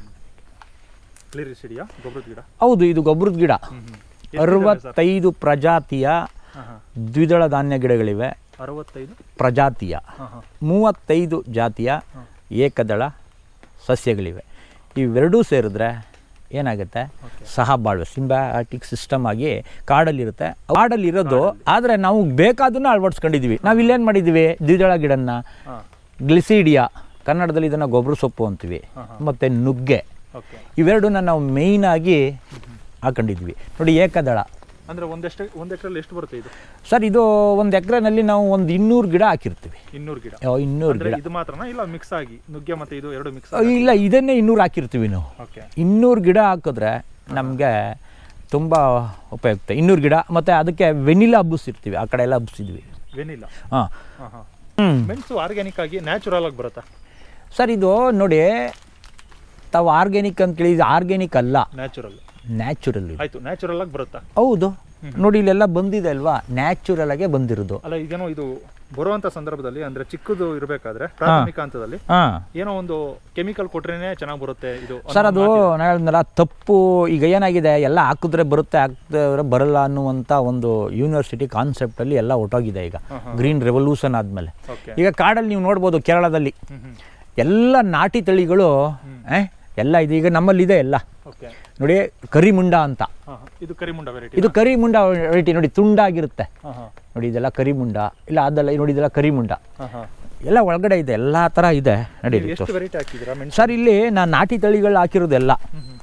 Speaker 1: ಕ್ಲಿಯರ್ ಇದೆಯಾ ಗೊಬ್ಬರದ ಗಿಡ
Speaker 2: ಹೌದು ಇದು ಗೊಬ್ಬರದ ಗಿಡ
Speaker 1: ಹ್ಮ್ ಹ್ಮ್
Speaker 2: ಅರವತ್ತೈದು ಪ್ರಜಾತಿಯ
Speaker 1: ಹಾಂ ಹಾಂ
Speaker 2: ದ್ವಿದಳ ಧಾನ್ಯ ಗಿಡಗಳಿವೆ
Speaker 1: ಅರವತ್ತೈದು
Speaker 2: ಪ್ರಜಾತಿಯ
Speaker 1: ಹಾಂ ಹಾಂ
Speaker 2: ಮೂವತ್ತೈದು ಜಾತಿಯ ಏಕದಳ ಸಸ್ಯಗಳಿವೆ ಇವೆರಡೂ ಸೇರಿದ್ರೆ ಏನಾಗುತ್ತೆ ಸಹಬಾಳ್ವೆ ಸಿಂಬಯಾಟಿಕ್ ಸಿಸ್ಟಮ್ ಆಗಿ ಕಾಡಲ್ಲಿರುತ್ತೆ ಕಾಡಲ್ಲಿರೋದು ಆದರೆ ನಾವು ಬೇಕಾದನ್ನು ಅಳವಡಿಸ್ಕೊಂಡಿದ್ದೀವಿ ನಾವು ಇಲ್ಲೇನು ಮಾಡಿದ್ದೀವಿ ದ್ವಿದಳ ಗಿಡನ್ನ
Speaker 1: ಹಾಂ
Speaker 2: ಗ್ಲಿಸಿಡಿಯಾ ಕನ್ನಡದಲ್ಲಿ ಇದನ್ನು ಗೊಬ್ಬರ ಸೊಪ್ಪು ಅಂತೀವಿ ಮತ್ತು ನುಗ್ಗೆ
Speaker 1: ಓಕೆ
Speaker 2: ಇವೆರಡನ್ನ ನಾವು ಮೇಯ್ನಾಗಿ ಹಾಕೊಂಡಿದ್ವಿ ನೋಡಿ ಏಕದಳ
Speaker 1: ಅಂದ್ರೆ ಒಂದೆಷ್ಟು ಒಂದು ಎಕರೆಲ್ಲಿ ಎಷ್ಟು ಬರುತ್ತೆ ಇದು
Speaker 2: ಸರ್ ಇದು ಒಂದು ಎಕರೆನಲ್ಲಿ ನಾವು ಒಂದು ಇನ್ನೂರು ಗಿಡ ಹಾಕಿರ್ತೀವಿ
Speaker 1: ಇನ್ನೂರು ಗಿಡ
Speaker 2: ಯಾವ ಇನ್ನೂರು
Speaker 1: ಅಂದ್ರೆ
Speaker 2: ಗಿಡ
Speaker 1: ಇದು ಮಾತ್ರನಾ ಇಲ್ಲ ಮಿಕ್ಸ್ ಆಗಿ ನುಗ್ಗೆ ಮತ್ತೆ ಇದು ಎರಡು ಮಿಕ್ಸ್
Speaker 2: ಇಲ್ಲ ಇದನ್ನೇ ಇನ್ನೂರು ಹಾಕಿರ್ತೀವಿ ನಾವು
Speaker 1: ಓಕೆ
Speaker 2: ಇನ್ನೂರು ಗಿಡ ಹಾಕಿದ್ರೆ ನಮಗೆ ತುಂಬ ಉಪಯುಕ್ತ ಇನ್ನೂರು ಗಿಡ ಮತ್ತು ಅದಕ್ಕೆ ವೆನಿಲಾ ಹಬ್ಬಿಸಿರ್ತೀವಿ ಆ ಕಡೆ ಎಲ್ಲ ಹಬ್ಬಿಸಿದ್ವಿ
Speaker 1: ವೆನಿಲ್ಲ
Speaker 2: ಹಾಂ
Speaker 1: ಹಾಂ ಹಾಂ
Speaker 2: ಹ್ಞೂ
Speaker 1: ಮೆಣಸು ಆರ್ಗ್ಯಾನಿಕ್ ಆಗಿ ನ್ಯಾಚುರಲ್ ಆಗಿ ಬರುತ್ತಾ
Speaker 2: ಸರ್ ಇದು ನೋಡಿ ತಾವು ಆರ್ಗ್ಯಾನಿಕ್ ಅಂತೇಳಿ ಇದು ಆರ್ಗ್ಯಾನಿಕ್ ಅಲ್ಲ
Speaker 1: ನ್ಯಾಚುರಲ್
Speaker 2: ನ್ಯಾಚುರಲ್ ಇದು
Speaker 1: ಆಯ್ತು ನ್ಯಾಚುರಲ್ ಆಗಿ ಬರುತ್ತಾ
Speaker 2: ಹೌದು ನೋಡಿ ಇಲ್ಲೆಲ್ಲ ಬಂದಿದೆ ಅಲ್ವಾ ನ್ಯಾಚುರಲ್ ಆಗೇ ಬಂದಿರೋದು
Speaker 1: ಅಲ್ಲ ಈಗೇನೋ ಇದು ಬರುವಂತ ಸಂದರ್ಭದಲ್ಲಿ ಅಂದ್ರೆ ಚಿಕ್ಕದು ಇರಬೇಕಾದ್ರೆ ಪ್ರಾಥಮಿಕ ಹಂತದಲ್ಲಿ
Speaker 2: ಹಾಂ
Speaker 1: ಏನೋ ಒಂದು ಕೆಮಿಕಲ್ ಕೊಟ್ರೇನೆ ಚೆನ್ನಾಗಿ ಬರುತ್ತೆ ಇದು
Speaker 2: ಸರ್ ಅದು ನಾನು ಹೇಳಿದ್ನಲ್ಲ ತಪ್ಪು ಈಗ ಏನಾಗಿದೆ ಎಲ್ಲ ಹಾಕಿದ್ರೆ ಬರುತ್ತೆ ಹಾಕಿದ್ರೆ ಬರಲ್ಲ ಅನ್ನುವಂಥ ಒಂದು ಯೂನಿವರ್ಸಿಟಿ ಕಾನ್ಸೆಪ್ಟಲ್ಲಿ ಎಲ್ಲ ಹೊಟ್ಟೋಗಿದೆ ಈಗ ಗ್ರೀನ್ ರೆವಲ್ಯೂಷನ್ ಆದಮೇಲೆ
Speaker 1: ಓಕೆ
Speaker 2: ಈಗ ಕಾಡಲ್ಲಿ ನೀವು ನೋಡ್ಬೋದು ಕೇರಳದಲ್ಲಿ
Speaker 1: ಹ್ಮ್ ಹ್ಮ್
Speaker 2: ಎಲ್ಲ ನಾಟಿ ತಳಿಗಳು ಏ, ಎಲ್ಲ ಇದೆ ಈಗ ನಮ್ಮಲ್ಲಿದೆ ಎಲ್ಲ
Speaker 1: ಓಕೆ
Speaker 2: ನೋಡಿ ಕರಿಮುಂಡ ಅಂತ
Speaker 1: ಹಾಂ ಹಾಂ ಇದು ಕರಿಮುಂಡ ವೆರೈಟಿ
Speaker 2: ಇದು ಕರಿಮುಂಡ ವೆರೈಟಿ ನೋಡಿ ತುಂಡಾಗಿರುತ್ತೆ
Speaker 1: ಹಾಂ ಹಾಂ
Speaker 2: ನೋಡಿ ಇದೆಲ್ಲ ಕರಿಮುಂಡ ಇಲ್ಲ ಅದೆಲ್ಲ ನೋಡಿ ಇದೆಲ್ಲ ಕರಿಮುಂಡ
Speaker 1: ಹಾಂ ಹಾಂ
Speaker 2: ಎಲ್ಲ ಒಳಗಡೆ ಇದೆ ಎಲ್ಲ ಥರ ಇದೆ ನೋಡಿ
Speaker 1: ನೀವು ಎಷ್ಟು ವೆರೈಟಿ ಹಾಕಿದ್ದೀರಾ ಮೆಣಸು
Speaker 2: ಸರ್ ಇಲ್ಲಿ ನಾನು ನಾಟಿ ತಳಿಗಳು ಹಾಕಿರೋದೆಲ್ಲ
Speaker 1: ಹ್ಮ್ ಹ್ಮ್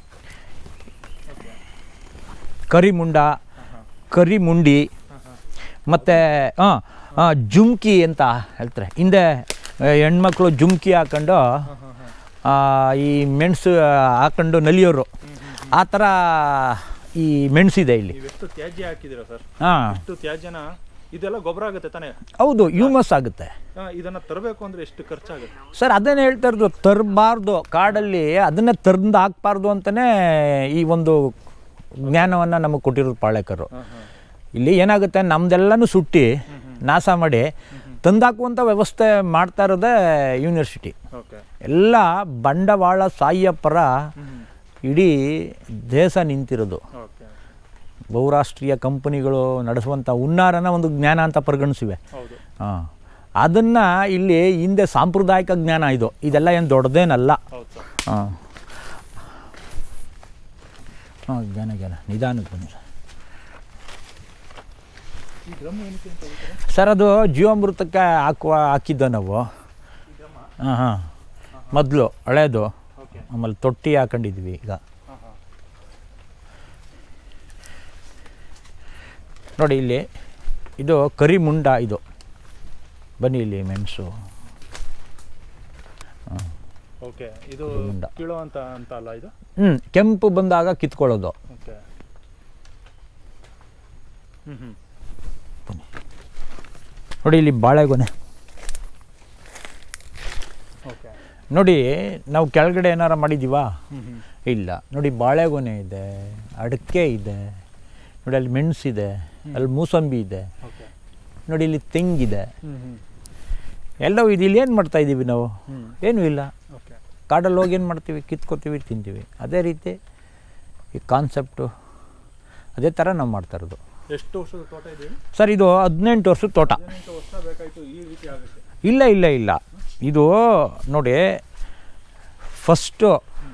Speaker 2: ಕರಿಮುಂಡ ಕರಿಮುಂಡಿ
Speaker 1: ಹಾಂ ಹಾಂ
Speaker 2: ಮತ್ತು ಹಾಂ ಜುಮ್ಕಿ ಅಂತ ಹೇಳ್ತಾರೆ ಹಿಂದೆ ಆ, ಹೆಣ್ಮಕ್ಳು ಜುಮ್ಕಿ ಹಾಕೊಂಡು
Speaker 1: ಹಾಂ ಹಾಂ ಹಾಂ
Speaker 2: ಆ, ಈ ಮೆಣಸು ಹಾಕೊಂಡು ನಲಿಯೋರು ಆ ಥರ ಈ ಮೆಣಸಿದೆ ಇಲ್ಲಿ
Speaker 1: ನೀವೆಷ್ಟು ತ್ಯಾಜ್ಯ ಹಾಕಿದ್ದೀರಾ ಸರ್
Speaker 2: ಹಾಂ
Speaker 1: ಇಷ್ಟು ತ್ಯಾಜ್ಯನ ಇದೆಲ್ಲ ಗೊಬ್ಬರ ಆಗುತ್ತೆ ತಾನೇ
Speaker 2: ಹೌದು ಹ್ಯೂಮಸ್ ಆಗುತ್ತೆ
Speaker 1: ಆ, ಇದನ್ನ ತರಬೇಕು ಅಂದ್ರೆ ಎಷ್ಟು ಖರ್ಚಾಗುತ್ತೆ
Speaker 2: ಸರ್ ಅದನ್ನೇ ಹೇಳ್ತಾ ಇರೋದು ತರಬಾರ್ದು ಕಾಡಲ್ಲಿ ಅದನ್ನೇ ತರ್ದು ಹಾಕ್ಬಾರ್ದು ಅಂತಲೇ ಈ ಒಂದು ಜ್ಞಾನವನ್ನು ನಮಗೆ ಕೊಟ್ಟಿರೋದು ಪಾಳೆಕರು
Speaker 1: ಹಾಂ ಹಾಂ
Speaker 2: ಇಲ್ಲಿ ಏನಾಗುತ್ತೆ ನಮ್ದೆಲ್ಲನೂ ಸುಟ್ಟಿ ನಾಶ ಮಾಡಿ ತಂದಾಕುವಂಥ ವ್ಯವಸ್ಥೆ ಮಾಡ್ತಾ ಇರೋದೇ ಯೂನಿವರ್ಸಿಟಿ
Speaker 1: ಓಕೆ
Speaker 2: ಎಲ್ಲ ಬಂಡವಾಳ ಸಾಯಿಯ ಪರ ಇಡೀ ದೇಶ ನಿಂತಿರೋದು
Speaker 1: ಓಕೆ
Speaker 2: ಬಹುರಾಷ್ಟ್ರೀಯ ಕಂಪನಿಗಳು ನಡೆಸುವಂಥ ಹುನ್ನಾರನ ಒಂದು ಜ್ಞಾನ ಅಂತ ಪರಿಗಣಿಸಿವೆ
Speaker 1: ಹೌದು
Speaker 2: ಹಾಂ ಅದನ್ನು ಇಲ್ಲಿ ಹಿಂದೆ ಸಾಂಪ್ರದಾಯಿಕ ಜ್ಞಾನ ಇದು ಇದೆಲ್ಲ ಏನು ದೊಡ್ಡದೇನಲ್ಲ
Speaker 1: ಹೌದು ಸರ್
Speaker 2: ಹಾಂ ಹಾಂ ಜ್ಞಾನ ಜ್ಞಾನ ನಿಧಾನಕ್ಕೆ ಬನ್ನಿ ಸರ್
Speaker 1: ಈ ಡ್ರಮ್ ಏನಕ್ಕೆ ಅಂತ ಹೇಳ್ತೀರಾ
Speaker 2: ಸರ್ ಅದು ಜೀವಾಮೃತಕ್ಕೆ ಹಾಕುವ ಹಾಕಿದ್ದ ನಾವು ಹಾಂ ಹಾಂ ಮೊದಲು ಹಳೇದು
Speaker 1: ಓಕೆ
Speaker 2: ಆಮೇಲೆ ತೊಟ್ಟಿ ಹಾಕೊಂಡಿದ್ವಿ ಈಗ
Speaker 1: ಹಾಂ ಹಾಂ
Speaker 2: ನೋಡಿ ಇಲ್ಲಿ ಇದು ಕರಿ ಮುಂಡ ಇದು ಬನ್ನಿ ಇಲ್ಲಿ ಮೆಣಸು
Speaker 1: ಓಕೆ ಇದು
Speaker 2: ಮುಂಡ.
Speaker 1: ಕೀಳೋ ಅಂತ ಅಂತ ಅಲ್ಲ ಇದು
Speaker 2: ಹ್ಞೂ ಕೆಂಪು ಬಂದಾಗ ಕಿತ್ಕೊಳ್ಳೋದು
Speaker 1: ಓಕೆ ಹ್ಞೂ ಹ್ಞೂ
Speaker 2: ನೋಡಿ ಇಲ್ಲಿ ಬಾಳೆಗೊನೆ
Speaker 1: ಓಕೆ
Speaker 2: ನೋಡಿ ನಾವು ಕೆಳಗಡೆ ಏನಾರ ಮಾಡಿದ್ದೀವಾ
Speaker 1: ಹ್ಞೂ ಹ್ಞೂ
Speaker 2: ಇಲ್ಲ ನೋಡಿ ಬಾಳೆಗೊನೆ ಇದೆ ಅಡಿಕೆ ಇದೆ ನೋಡಿ ಅಲ್ಲಿ ಮೆಣಸಿದೆ ಅಲ್ಲಿ ಮೂಸಂಬಿ ಇದೆ
Speaker 1: ಓಕೆ
Speaker 2: ನೋಡಿ ಇಲ್ಲಿ ತೆಂಗಿದೆ
Speaker 1: ಹ್ಞೂ ಹ್ಞೂ
Speaker 2: ಎಲ್ಲವೂ ಇದು ಇಲ್ಲಿ ಏನು ಮಾಡ್ತಾ ಇದ್ದೀವಿ ನಾವು
Speaker 1: ಹ್ಞೂ
Speaker 2: ಏನೂ ಇಲ್ಲ
Speaker 1: ಓಕೆ
Speaker 2: ಕಾಡಲ್ಲಿ ಹೋಗಿ ಏನು ಮಾಡ್ತೀವಿ ಕಿತ್ಕೋತೀವಿ ತಿಂತೀವಿ ಅದೇ ರೀತಿ ಈ ಕಾನ್ಸೆಪ್ಟು ಅದೇ ಥರ ನಾವು ಮಾಡ್ತಾ ಇರೋದು
Speaker 1: ಎಷ್ಟು ವರ್ಷದ ತೋಟ ಇದೆ ಹೇಳಿ?
Speaker 2: ಸರ್ ಇದು ಹದಿನೆಂಟು ವರ್ಷದ ತೋಟ
Speaker 1: ಹದಿನೆಂಟು ವರ್ಷ ಬೇಕಾಯಿತು ಈ ರೀತಿ ಆಗುತ್ತೆ
Speaker 2: ಇಲ್ಲ ಇಲ್ಲ ಇಲ್ಲ ಇದು ನೋಡಿ ಫಸ್ಟು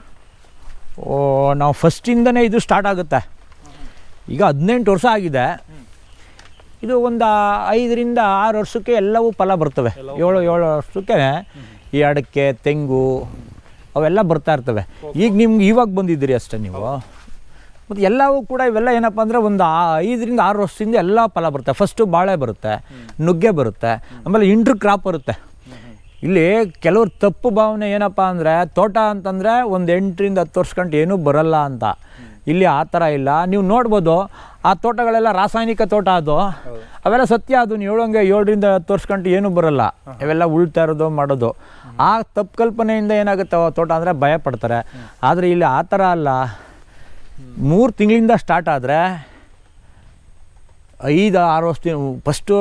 Speaker 2: ನಾವು ಫಸ್ಟಿಂದನೇ ಇದು ಸ್ಟಾರ್ಟ್ ಆಗುತ್ತೆ ಈಗ ಹದಿನೆಂಟು ವರ್ಷ ಆಗಿದೆ ಇದು ಒಂದು ಐದರಿಂದ ಆರು ವರ್ಷಕ್ಕೆ ಎಲ್ಲವೂ ಫಲ ಬರ್ತವೆ ಏಳು ಏಳು ವರ್ಷಕ್ಕೆ ಈ ಅಡಿಕೆ ತೆಂಗು ಅವೆಲ್ಲ ಬರ್ತಾ ಇರ್ತವೆ ಈಗ ನಿಮ್ಗೆ ಇವಾಗ ಬಂದಿದ್ದೀರಿ ಅಷ್ಟೇ ನೀವು ಮತ್ತು ಎಲ್ಲವೂ ಕೂಡ ಇವೆಲ್ಲ ಏನಪ್ಪ ಅಂದರೆ ಒಂದು ಆ- ಐದರಿಂದ ಆರು ವರ್ಷದಿಂದ ಎಲ್ಲ ಫಲ ಬರುತ್ತೆ ಫಸ್ಟು ಬಾಳೆ ಬರುತ್ತೆ ನುಗ್ಗೆ ಬರುತ್ತೆ ಆಮೇಲೆ ಇಂಟ್ರ್ ಕ್ರಾಪ್ ಬರುತ್ತೆ ಇಲ್ಲಿ ಕೆಲವ್ರು ತಪ್ಪು ಭಾವನೆ ಏನಪ್ಪ ಅಂದರೆ ತೋಟ ಅಂತಂದರೆ ಒಂದು ಎಂಟರಿಂದ ಹತ್ತು ವರ್ಷ ಗಂಟೆ ಏನೂ ಬರಲ್ಲ ಅಂತ ಇಲ್ಲಿ ಆ ಥರ ಇಲ್ಲ ನೀವು ನೋಡ್ಬೋದು ಆ ತೋಟಗಳೆಲ್ಲ ರಾಸಾಯನಿಕ ತೋಟ ಅದು ಅವೆಲ್ಲ ಸತ್ಯ ಅದು ನೀವು ಹೇಳೋಂಗೆ ಏಳರಿಂದ ಹತ್ತು ವರ್ಷ ಗಂಟೆ ಏನೂ ಬರಲ್ಲ ಇವೆಲ್ಲ ಉಳ್ತಾ ಇರೋದು ಮಾಡೋದು ಆ ತಪ್ಪು ಕಲ್ಪನೆಯಿಂದ ಏನಾಗುತ್ತೆ ಆ ತೋಟ ಅಂದರೆ ಭಯ ಪಡ್ತಾರೆ ಆದರೆ ಇಲ್ಲಿ ಆ ಥರ ಅಲ್ಲ ಮೂರು ತಿಂಗಳಿಂದ ಸ್ಟಾರ್ಟ್ ಆದರೆ ಐದು ಆರು ವರ್ಷ ಫಸ್ಟು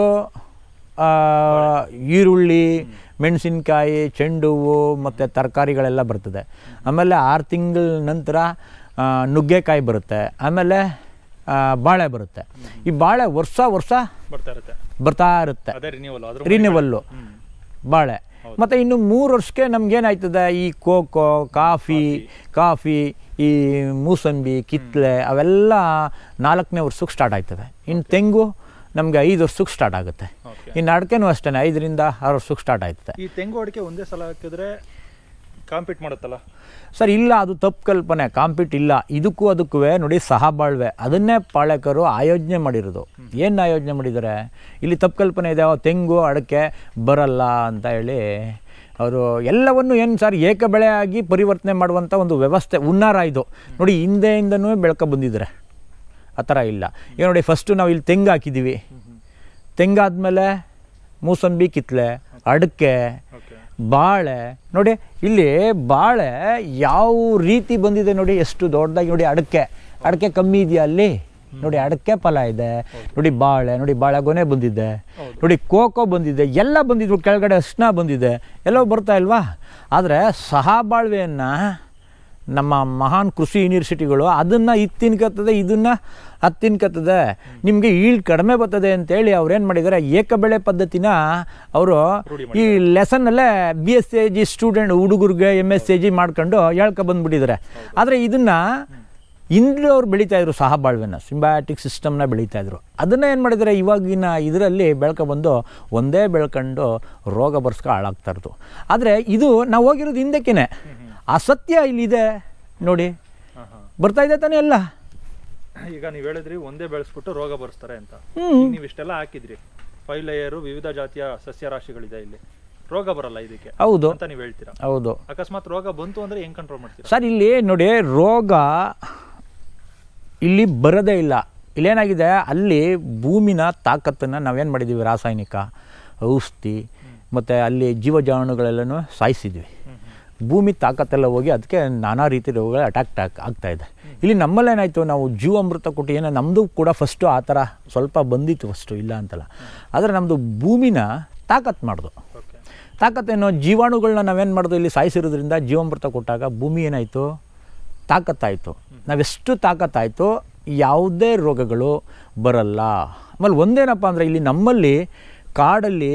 Speaker 2: ಈರುಳ್ಳಿ ಮೆಣಸಿನ್ಕಾಯಿ ಚೆಂಡು ಹೂವು ಮತ್ತು ತರಕಾರಿಗಳೆಲ್ಲ ಬರ್ತದೆ ಆಮೇಲೆ ಆರು ತಿಂಗಳ ನಂತರ ಆ, ನುಗ್ಗೆಕಾಯಿ ಬರುತ್ತೆ ಆಮೇಲೆ ಆ, ಬಾಳೆ ಬರುತ್ತೆ ಈ ಬಾಳೆ ವರ್ಷ ವರ್ಷ
Speaker 1: ಬರ್ತಾ ಇರುತ್ತೆ
Speaker 2: ಬರ್ತಾ ಇರುತ್ತೆ
Speaker 1: ಅದೇ ರಿನ್ಯೂವಲ್ ಅದ್ರ
Speaker 2: ರಿನ್ಯೂವಲ್ಲು ಬಾಳೆ ಮತ್ತು ಇನ್ನು ಮೂರು ವರ್ಷಕ್ಕೆ ನಮ್ಗೇನಾಯ್ತದೆ ಈ ಕೋಕೋ ಕಾಫಿ ಕಾಫಿ ಈ ಮೂಸಂಬಿ ಕಿತ್ಲೆ ಅವೆಲ್ಲ ನಾಲ್ಕನೇ ವರ್ಷಕ್ಕೆ ಸ್ಟಾರ್ಟ್ ಆಯ್ತವೆ ಇನ್ನು ತೆಂಗು ನಮಗೆ ಐದು ವರ್ಷಕ್ಕೆ ಸ್ಟಾರ್ಟ್ ಆಗುತ್ತೆ
Speaker 1: ಓಕೆ
Speaker 2: ಇನ್ನು ಅಡಿಕೆನೂ ಅಷ್ಟೇ ಐದರಿಂದ ಆರು ವರ್ಷಕ್ಕೆ ಸ್ಟಾರ್ಟ್ ಆಯ್ತದೆ
Speaker 1: ಈ ತೆಂಗು ಅಡಿಕೆ ಒಂದೇ ಸಲ ಹಾಕಿದ್ರೆ ಕಾಂಪೀಟ್ ಮಾಡುತ್ತಲ್ಲ
Speaker 2: ಸರ್ ಇಲ್ಲ ಅದು ತಪ್ಪು ಕಲ್ಪನೆ ಕಾಂಪಿಟ್ ಇಲ್ಲ ಇದಕ್ಕೂ ಅದಕ್ಕೂ ನೋಡಿ ಸಹಬಾಳ್ವೆ ಅದನ್ನೇ ಪಾಳೆಕರು ಆಯೋಜನೆ ಮಾಡಿರೋದು ಏನು ಆಯೋಜನೆ ಮಾಡಿದ್ದಾರೆ ಇಲ್ಲಿ ತಪ್ಪು ಕಲ್ಪನೆ ಇದೆ ಓ, ತೆಂಗು ಅಡಿಕೆ ಬರಲ್ಲ ಅಂತ ಹೇಳಿ ಅವರು ಎಲ್ಲವನ್ನು ಏನು ಸರ್ ಏಕ ಬೆಳೆಯಾಗಿ ಪರಿವರ್ತನೆ ಮಾಡುವಂಥ ಒಂದು ವ್ಯವಸ್ಥೆ ಹುನ್ನಾರ ಇದು ನೋಡಿ ಹಿಂದೆಯಿಂದನೂ ಬೆಳ್ಕೊ ಬಂದಿದ್ದಾರೆ ಆ ಥರ ಇಲ್ಲ ಈಗ ನೋಡಿ ಫಸ್ಟು ನಾವು ಇಲ್ಲಿ ತೆಂಗು ಹಾಕಿದ್ದೀವಿ ತೆಂಗಾದ್ಮೇಲೆ ಮೂಸಂಬಿ ಕಿತ್ಲೆ ಅಡಿಕೆ
Speaker 1: ಓಕೆ
Speaker 2: ಬಾಳೆ ನೋಡಿ ಇಲ್ಲಿ ಬಾಳೆ ಯಾವ ರೀತಿ ಬಂದಿದೆ ನೋಡಿ ಎಷ್ಟು ದೊಡ್ಡದಾಗಿ ನೋಡಿ ಅಡಕೆ ಅಡಕೆ ಕಮ್ಮಿ ಇದೆಯಾ ಅಲ್ಲಿ ನೋಡಿ ಅಡಕೆ ಫಲ ಇದೆ ನೋಡಿ ಬಾಳೆ ನೋಡಿ ಬಾಳೆ ಗೊನೆ ಬಂದಿದೆ ನೋಡಿ ಕೋಕೋ ಬಂದಿದೆ ಎಲ್ಲ ಬಂದಿದ್ವು ಕೆಳಗಡೆ ಅರ್ಶಿನ ಬಂದಿದೆ ಎಲ್ಲವೂ ಬರ್ತಾ ಇಲ್ವಾ ಆದರೆ ಸಹಬಾಳ್ವೆಯನ್ನು ನಮ್ಮ ಮಹಾನ್ ಕೃಷಿ ಯೂನಿವರ್ಸಿಟಿಗಳು ಅದನ್ನು ಇದು ತಿನ್ಕತ್ತದೆ ಇದನ್ನು ಅದು ತಿನ್ಕತ್ತದೆ ನಿಮಗೆ ಈಳ್ ಕಡಿಮೆ ಬರ್ತದೆ ಅಂತೇಳಿ ಅವ್ರು ಏನು ಮಾಡಿದ್ದಾರೆ ಏಕಬೆಳೆ ಪದ್ಧತಿನ ಅವರು ಈ ಲೆಸನ್ನಲ್ಲೇ B S C G student ಹುಡುಗರಿಗೆ ಎಮ್ ಎಸ್ ಸಿ ಜಿ ಮಾಡ್ಕೊಂಡು ಹೇಳ್ಕೊ ಬಂದ್ಬಿಟ್ಟಿದ್ದಾರೆ ಆದರೆ ಇದನ್ನು ಇಂದ್ಲು ಅವ್ರು ಬೆಳೀತಾ ಇದ್ರು ಸಹಬಾಳ್ವೆನ ಸಿಂಬಯಾಟಿಕ್ ಸಿಸ್ಟಮ್ನ ಬೆಳೀತಾ ಇದ್ರು ಅದನ್ನ ಏನು ಮಾಡಿದ್ದಾರೆ ಇವಾಗಿನ ಇದರಲ್ಲಿ ಬೆಳ್ಕೊಬಂದು ಒಂದೇ ಬೆಳ್ಕೊಂಡು ರೋಗ ಬರ್ಸ್ಕೊ ಹಾಳಾಗ್ತಾ ಇರೋದು ಆದರೆ ಇದು ನಾವು ಹೋಗಿರೋದು ಹಿಂದಕ್ಕೇನೆ ಅಸತ್ಯ ಇಲ್ಲಿದೆ ನೋಡಿ
Speaker 1: ಹಾಂ ಹಾಂ
Speaker 2: ಬರ್ತಾ ಇದೆ ತಾನೇ ಎಲ್ಲ
Speaker 1: ಈಗ ನೀವು ಹೇಳಿದ್ರಿ ಒಂದೇ ಬೆಳೆಸ್ಬಿಟ್ಟು ರೋಗ ಬರ್ಸ್ತಾರೆ ಅಂತ
Speaker 2: ಹ್ಮ್.
Speaker 1: ಈಗ ನೀವು ಇಷ್ಟೆಲ್ಲ ಹಾಕಿದ್ರಿ ಫೈವ್ ಲೇಯರು ವಿವಿಧ ಜಾತಿಯ ಸಸ್ಯರಾಶಿಗಳಿದೆ ಇಲ್ಲಿ ರೋಗ ಬರಲ್ಲ ಇದಕ್ಕೆ
Speaker 2: ಹೌದು
Speaker 1: ಅಂತ ನೀವು ಹೇಳ್ತೀರಾ
Speaker 2: ಹೌದು
Speaker 1: ಅಕಸ್ಮಾತ್ ರೋಗ ಬಂತು ಅಂದ್ರೆ ಹೆಂಗ್ ಕಂಟ್ರೋಲ್ ಮಾಡ್ತೀರಾ
Speaker 2: ಸರ್ ಇಲ್ಲಿ ನೋಡಿ ರೋಗ ಇಲ್ಲಿ ಬರೋದೇ ಇಲ್ಲ ಇಲ್ಲೇನಾಗಿದೆ ಅಲ್ಲಿ ಭೂಮಿನ ತಾಕತ್ತನ್ನು ನಾವೇನು ಮಾಡಿದ್ದೀವಿ ರಾಸಾಯನಿಕ ಔಷಧಿ ಮತ್ತು ಅಲ್ಲಿ ಜೀವಜಾಣುಗಳೆಲ್ಲನೂ ಸಾಯಿಸಿದ್ವಿ ಭೂಮಿ ತಾಕತ್ತೆಲ್ಲ ಹೋಗಿ ಅದಕ್ಕೆ ನಾನಾ ರೀತಿ ರೋಗಗಳು ಅಟ್ಯಾಕ್ ಟ್ಯಾಕ್ ಆಗ್ತಾ ಇದೆ ಇಲ್ಲಿ ನಮ್ಮಲ್ಲೇನಾಯಿತು ನಾವು ಜೀವಾಮೃತ ಕೊಟ್ಟು ಏನೋ ನಮ್ಮದು ಕೂಡ ಫಸ್ಟು ಆ ಥರ ಸ್ವಲ್ಪ ಬಂದಿತ್ತು ಫಸ್ಟು ಇಲ್ಲ ಅಂತಲ್ಲ ಆದರೆ ನಮ್ಮದು ಭೂಮಿನ ತಾಕತ್ತು ಮಾಡ್ದು
Speaker 1: ಓಕೆ
Speaker 2: ತಾಕತ್ತೇನು ಜೀವಾಣುಗಳನ್ನ ನಾವೇನು ಮಾಡೋದು ಇಲ್ಲಿ ಸಾಯಿಸಿರೋದ್ರಿಂದ ಜೀವಾಮೃತ ಕೊಟ್ಟಾಗ ಭೂಮಿ ಏನಾಯಿತು ತಾಕತ್ತಾಯಿತು ನಾವೆಷ್ಟು ತಾಕತ್ತಾಯಿತು ಯಾವುದೇ ರೋಗಗಳು ಬರಲ್ಲ ಆಮೇಲೆ ಒಂದೇನಪ್ಪ ಅಂದರೆ ಇಲ್ಲಿ ನಮ್ಮಲ್ಲಿ ಕಾಡಲ್ಲಿ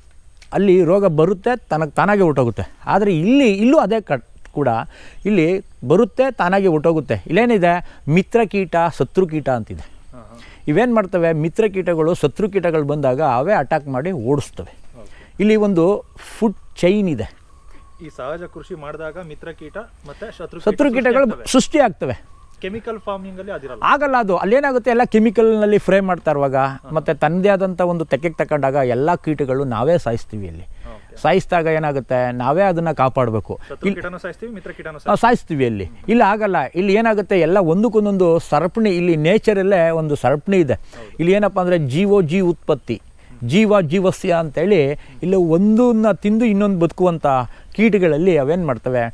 Speaker 2: ಅಲ್ಲಿ ರೋಗ ಬರುತ್ತೆ ತನಗೆ ತಾನಾಗೆ ಹೊರ್ಟೋಗುತ್ತೆ ಆದರೆ ಇಲ್ಲಿ ಇಲ್ಲೂ ಅದೇ ಕಟ್ ಕೂಡ ಇಲ್ಲಿ ಬರುತ್ತೆ ತಾನಾಗೆ ಹೊರ್ಟೋಗುತ್ತೆ ಇಲ್ಲೇನಿದೆ ಮಿತ್ರ ಕೀಟ ಶತ್ರು ಕೀಟ ಅಂತಿದೆ
Speaker 1: ಹಾಂ ಹಾಂ
Speaker 2: ಇವೇನು ಮಾಡ್ತವೆ ಮಿತ್ರ ಕೀಟಗಳು ಶತ್ರು ಕೀಟಗಳು ಬಂದಾಗ ಅವೇ ಅಟ್ಯಾಕ್ ಮಾಡಿ ಓಡಿಸ್ತವೆ
Speaker 1: ಓಕೆ
Speaker 2: ಇಲ್ಲಿ ಒಂದು ಫುಡ್ ಚೈನ್ ಇದೆ
Speaker 1: ಈ ಸಹಜ ಕೃಷಿ ಮಾಡಿದಾಗ ಮಿತ್ರ ಕೀಟ ಮತ್ತೆ ಶತ್ರು
Speaker 2: ಶತ್ರು ಕೀಟಗಳು ಸೃಷ್ಟಿ ಆಗ್ತವೆ
Speaker 1: ಕೆಮಿಕಲ್ ಫಾರ್ಮಿಂಗ್ ಅಲ್ಲಿ ಅದಿರಲ್ಲ
Speaker 2: ಆಗಲ್ಲ ಅದು ಅಲ್ಲೇನಾಗುತ್ತೆ ಎಲ್ಲ ಕೆಮಿಕಲ್ನಲ್ಲಿ ಫ್ರೈ ಮಾಡ್ತಾ ಇರುವಾಗ ಮತ್ತು ತನ್ನದೇ ಆದಂಥ ಒಂದು ತೆಕ್ಕೆಗೆ ತಗೊಂಡಾಗ ಎಲ್ಲ ಕೀಟಗಳು ನಾವೇ ಸಾಯಿಸ್ತೀವಿ ಅಲ್ಲಿ
Speaker 1: ಓಕೆ
Speaker 2: ಸಾಯಿಸಿದಾಗ ಏನಾಗುತ್ತೆ ನಾವೇ ಅದನ್ನು ಕಾಪಾಡಬೇಕು
Speaker 1: ಶತ್ರು ಕೀಟನೂ ಸಾಯಿಸ್ತೀವಿ ಮಿತ್ರ ಕೀಟನೂ
Speaker 2: ನಾವು ಸಾಯಿಸ್ತೀವಿ ಅಲ್ಲಿ ಇಲ್ಲಿ ಆಗಲ್ಲ ಇಲ್ಲಿ ಏನಾಗುತ್ತೆ ಎಲ್ಲ ಒಂದಕ್ಕೊಂದೊಂದು ಸರಪಣಿ ಇಲ್ಲಿ ನೇಚರಲ್ಲೇ ಒಂದು ಸರಪಣಿ ಇದೆ ಇಲ್ಲಿ ಏನಪ್ಪ ಅಂದರೆ ಜೀವೋ ಜೀ ಉತ್ಪತ್ತಿ ಜೀವ ಜೀವಸ್ಯ ಅಂತೇಳಿ ಇಲ್ಲಿ ಒಂದನ್ನ ತಿಂದು ಇನ್ನೊಂದು ಬದುಕುವಂಥ ಕೀಟಗಳಲ್ಲಿ ಅವೇನು ಮಾಡ್ತವೆ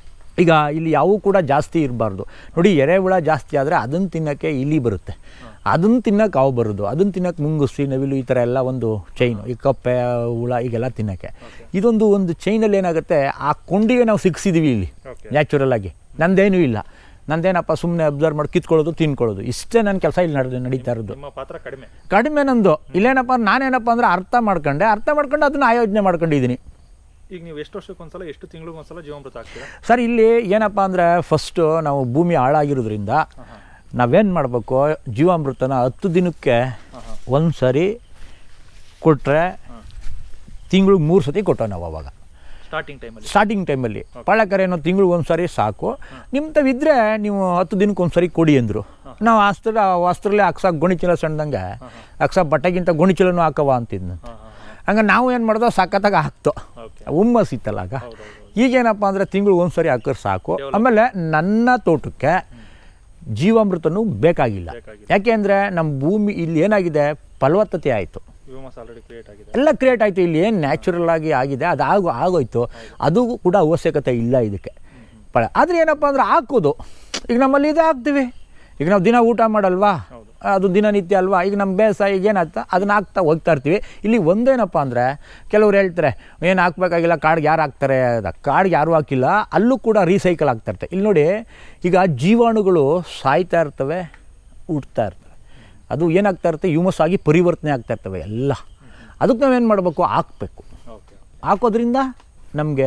Speaker 2: ಈಗ ಇಲ್ಲಿ ಯಾವೂ ಕೂಡ ಜಾಸ್ತಿ ಇರಬಾರ್ದು ನೋಡಿ ಎರೆಹುಳ ಜಾಸ್ತಿ ಆದರೆ ಅದನ್ನು ತಿನ್ನೋಕ್ಕೆ ಇಲಿ ಬರುತ್ತೆ ಅದನ್ನು ತಿನ್ನೋಕೆ ಹಾವು ಬರೋದು ಅದನ್ನು ತಿನ್ನೋಕೆ ಮುಂಗುಸಿ ನವಿಲು ಈ ಥರ ಎಲ್ಲ ಒಂದು ಚೈನು ಈ ಕಪ್ಪೆ ಹುಳ ಈಗೆಲ್ಲ ತಿನ್ನೋಕ್ಕೆ ಇದೊಂದು ಒಂದು ಚೈನಲ್ಲಿ ಏನಾಗುತ್ತೆ ಆ ಕೊಂಡಿಗೆ ನಾವು ಸಿಕ್ಸಿದ್ದೀವಿ ಇಲ್ಲಿ
Speaker 1: ಓಕೆ
Speaker 2: ನ್ಯಾಚುರಲ್ ಆಗಿ ನಂದೇನೂ ಇಲ್ಲ ನಂದೇನಪ್ಪ ಸುಮ್ಮನೆ ಅಬ್ಸರ್ವ್ ಮಾಡಿ ಕಿತ್ಕೊಳ್ಳೋದು ತಿನ್ಕೊಳ್ಳೋದು ಇಷ್ಟೇ ನನ್ನ ಕೆಲಸ ಇಲ್ಲಿ ನಡೆದು ನಡೀತಾ ಇರೋದು
Speaker 1: ನಿಮ್ಮ ಪಾತ್ರ ಕಡಿಮೆ
Speaker 2: ಕಡಿಮೆ ನಂದು ಇಲ್ಲೇನಪ್ಪ ನಾನೇನಪ್ಪ ಅಂದರೆ ಅರ್ಥ ಮಾಡ್ಕೊಂಡೆ ಅರ್ಥ ಮಾಡ್ಕೊಂಡು ಅದನ್ನ ಆಯೋಜನೆ ಮಾಡ್ಕೊಂಡಿದ್ದೀನಿ
Speaker 1: ಈಗ ನೀವು ಎಷ್ಟು ವರ್ಷಕ್ಕೊಂದ್ಸಲ ಎಷ್ಟು ತಿಂಗಳಿಗೊಂದ್ಸಲ ಜೀವಾಮೃತ ಹಾಕ್ತೀರಾ
Speaker 2: ಸರ್ ಇಲ್ಲಿ ಏನಪ್ಪ ಅಂದರೆ ಫಸ್ಟು ನಾವು ಭೂಮಿ ಹಾಳಾಗಿರೋದ್ರಿಂದ ನಾವೇನು ಮಾಡಬೇಕು ಜೀವಾಮೃತನ ಹತ್ತು ದಿನಕ್ಕೆ ಒಂದು ಸರಿ ಕೊಟ್ಟರೆ ತಿಂಗಳಿಗೆ ಮೂರು ಸತಿ ಕೊಟ್ಟೋ ನಾವು ಅವಾಗ
Speaker 1: ಸ್ಟಾರ್ಟಿಂಗ್ ಟೈಮಲ್ಲಿ
Speaker 2: ಸ್ಟಾರ್ಟಿಂಗ್ ಟೈಮಲ್ಲಿ ಪಾಳಕರೆ ಏನೋ ತಿಂಗಳು ಒಂದು ಸರಿ ಸಾಕು ನಿಮ್ಮ ತಾವಿದ್ರೆ ನೀವು ಹತ್ತು ದಿನಕ್ಕೆ ಒಂದು ಸರಿ ಕೊಡಿ ಅಂದರು ನಾವು ಅಸ್ತ್ರ ಅಸ್ತ್ರಲ್ಲೇ ಅಕ್ಸ ಗೋಣಿಚೀಲ ಸಣ್ಣದಂಗೆ ಅಕ್ಸ ಬಟ್ಟೆಗಿಂತ ಗೋಣಿಚೀಲನೂ ಹಾಕವ ಅಂತಿದ್ನು
Speaker 1: ಹಾಂ ಹಾಂ
Speaker 2: ಹಂಗೆ ನಾವು ಏನು ಮಾಡ್ದೋ ಸಖತ್ತಾಗ ಹಾಕ್ತೋ
Speaker 1: ಓಕೆ
Speaker 2: ಹುಮ್ಮಸ್ ಇತ್ತಲ್ಲ ಆಗ
Speaker 1: ಹೌದೌದು
Speaker 2: ಈಗೇನಪ್ಪ ಅಂದರೆ ತಿಂಗಳು ಒಂದು ಸರಿ ಹಾಕಿದ್ರೆ ಸಾಕು ಆಮೇಲೆ ನನ್ನ ತೋಟಕ್ಕೆ ಜೀವಾಮೃತನೂ ಬೇಕಾಗಿಲ್ಲ
Speaker 1: ಬೇಕಾಗಿಲ್ಲ.
Speaker 2: ಯಾಕೆಂದರೆ ನಮ್ಮ ಭೂಮಿ ಇಲ್ಲಿ ಏನಾಗಿದೆ ಫಲವತ್ತತೆ ಆಯಿತು
Speaker 1: ವ್ಯೂಮಸ್ ಆಲ್ರೆಡಿ ಕ್ರಿಯೇಟ್ ಆಗಿದೆ
Speaker 2: ಎಲ್ಲ ಕ್ರಿಯೇಟ್ ಆಯಿತು ಇಲ್ಲಿ ಏನು ನ್ಯಾಚುರಲ್ ಆಗಿ ಆಗಿದೆ ಅದು ಆಗೋ ಆಗೋಯ್ತು ಅದು ಕೂಡ ಅವಶ್ಯಕತೆ ಇಲ್ಲ ಇದಕ್ಕೆ ಪಳ ಆದರೆ ಏನಪ್ಪ ಅಂದ್ರೆ ಹಾಕೋದು ಈಗ ನಮ್ಮಲ್ಲಿ ಇದು ಹಾಕ್ತೀವಿ ಈಗ ನಾವು ದಿನ ಊಟ ಮಾಡಲ್ವಾ
Speaker 1: ಹೌದು.
Speaker 2: ಅದು ದಿನನಿತ್ಯ ಅಲ್ವಾ ಈಗ ನಮ್ಮ ಬೇಸಾಯ ಈಗ ಏನಾಗ್ತಾ ಅದನ್ನ ಹಾಕ್ತಾ ಹೋಗ್ತಾ ಇರ್ತೀವಿ ಇಲ್ಲಿ ಒಂದೇನಪ್ಪ ಅಂದರೆ ಕೆಲವ್ರು ಹೇಳ್ತಾರೆ ಏನು ಹಾಕ್ಬೇಕಾಗಿಲ್ಲ ಕಾಡಿಗೆ ಯಾರು ಹಾಕ್ತಾರೆ ಅದ ಕಾಡಿಗೆ ಯಾರು ಹಾಕಿಲ್ಲ ಅಲ್ಲೂ ಕೂಡ ರೀಸೈಕಲ್ ಆಗ್ತಾ ಇರ್ತವೆ ಇಲ್ಲಿ ನೋಡಿ ಈಗ ಜೀವಾಣುಗಳು ಸಾಯ್ತಾ ಇರ್ತವೆ ಹುಟ್ತಾ ಇರ್ತವೆ ಅದು ಏನಾಗ್ತಾ ಇರುತ್ತೆ ಹ್ಯೂಮಸ್ ಆಗಿ ಪರಿವರ್ತನೆ ಆಗ್ತಾ ಇರ್ತವೆ ಎಲ್ಲ ಅದಕ್ಕೆ ನಾವೇನು ಮಾಡಬೇಕು ಹಾಕಬೇಕು
Speaker 1: ಓಕೆ
Speaker 2: ಹಾಕೋದ್ರಿಂದ ನಮಗೆ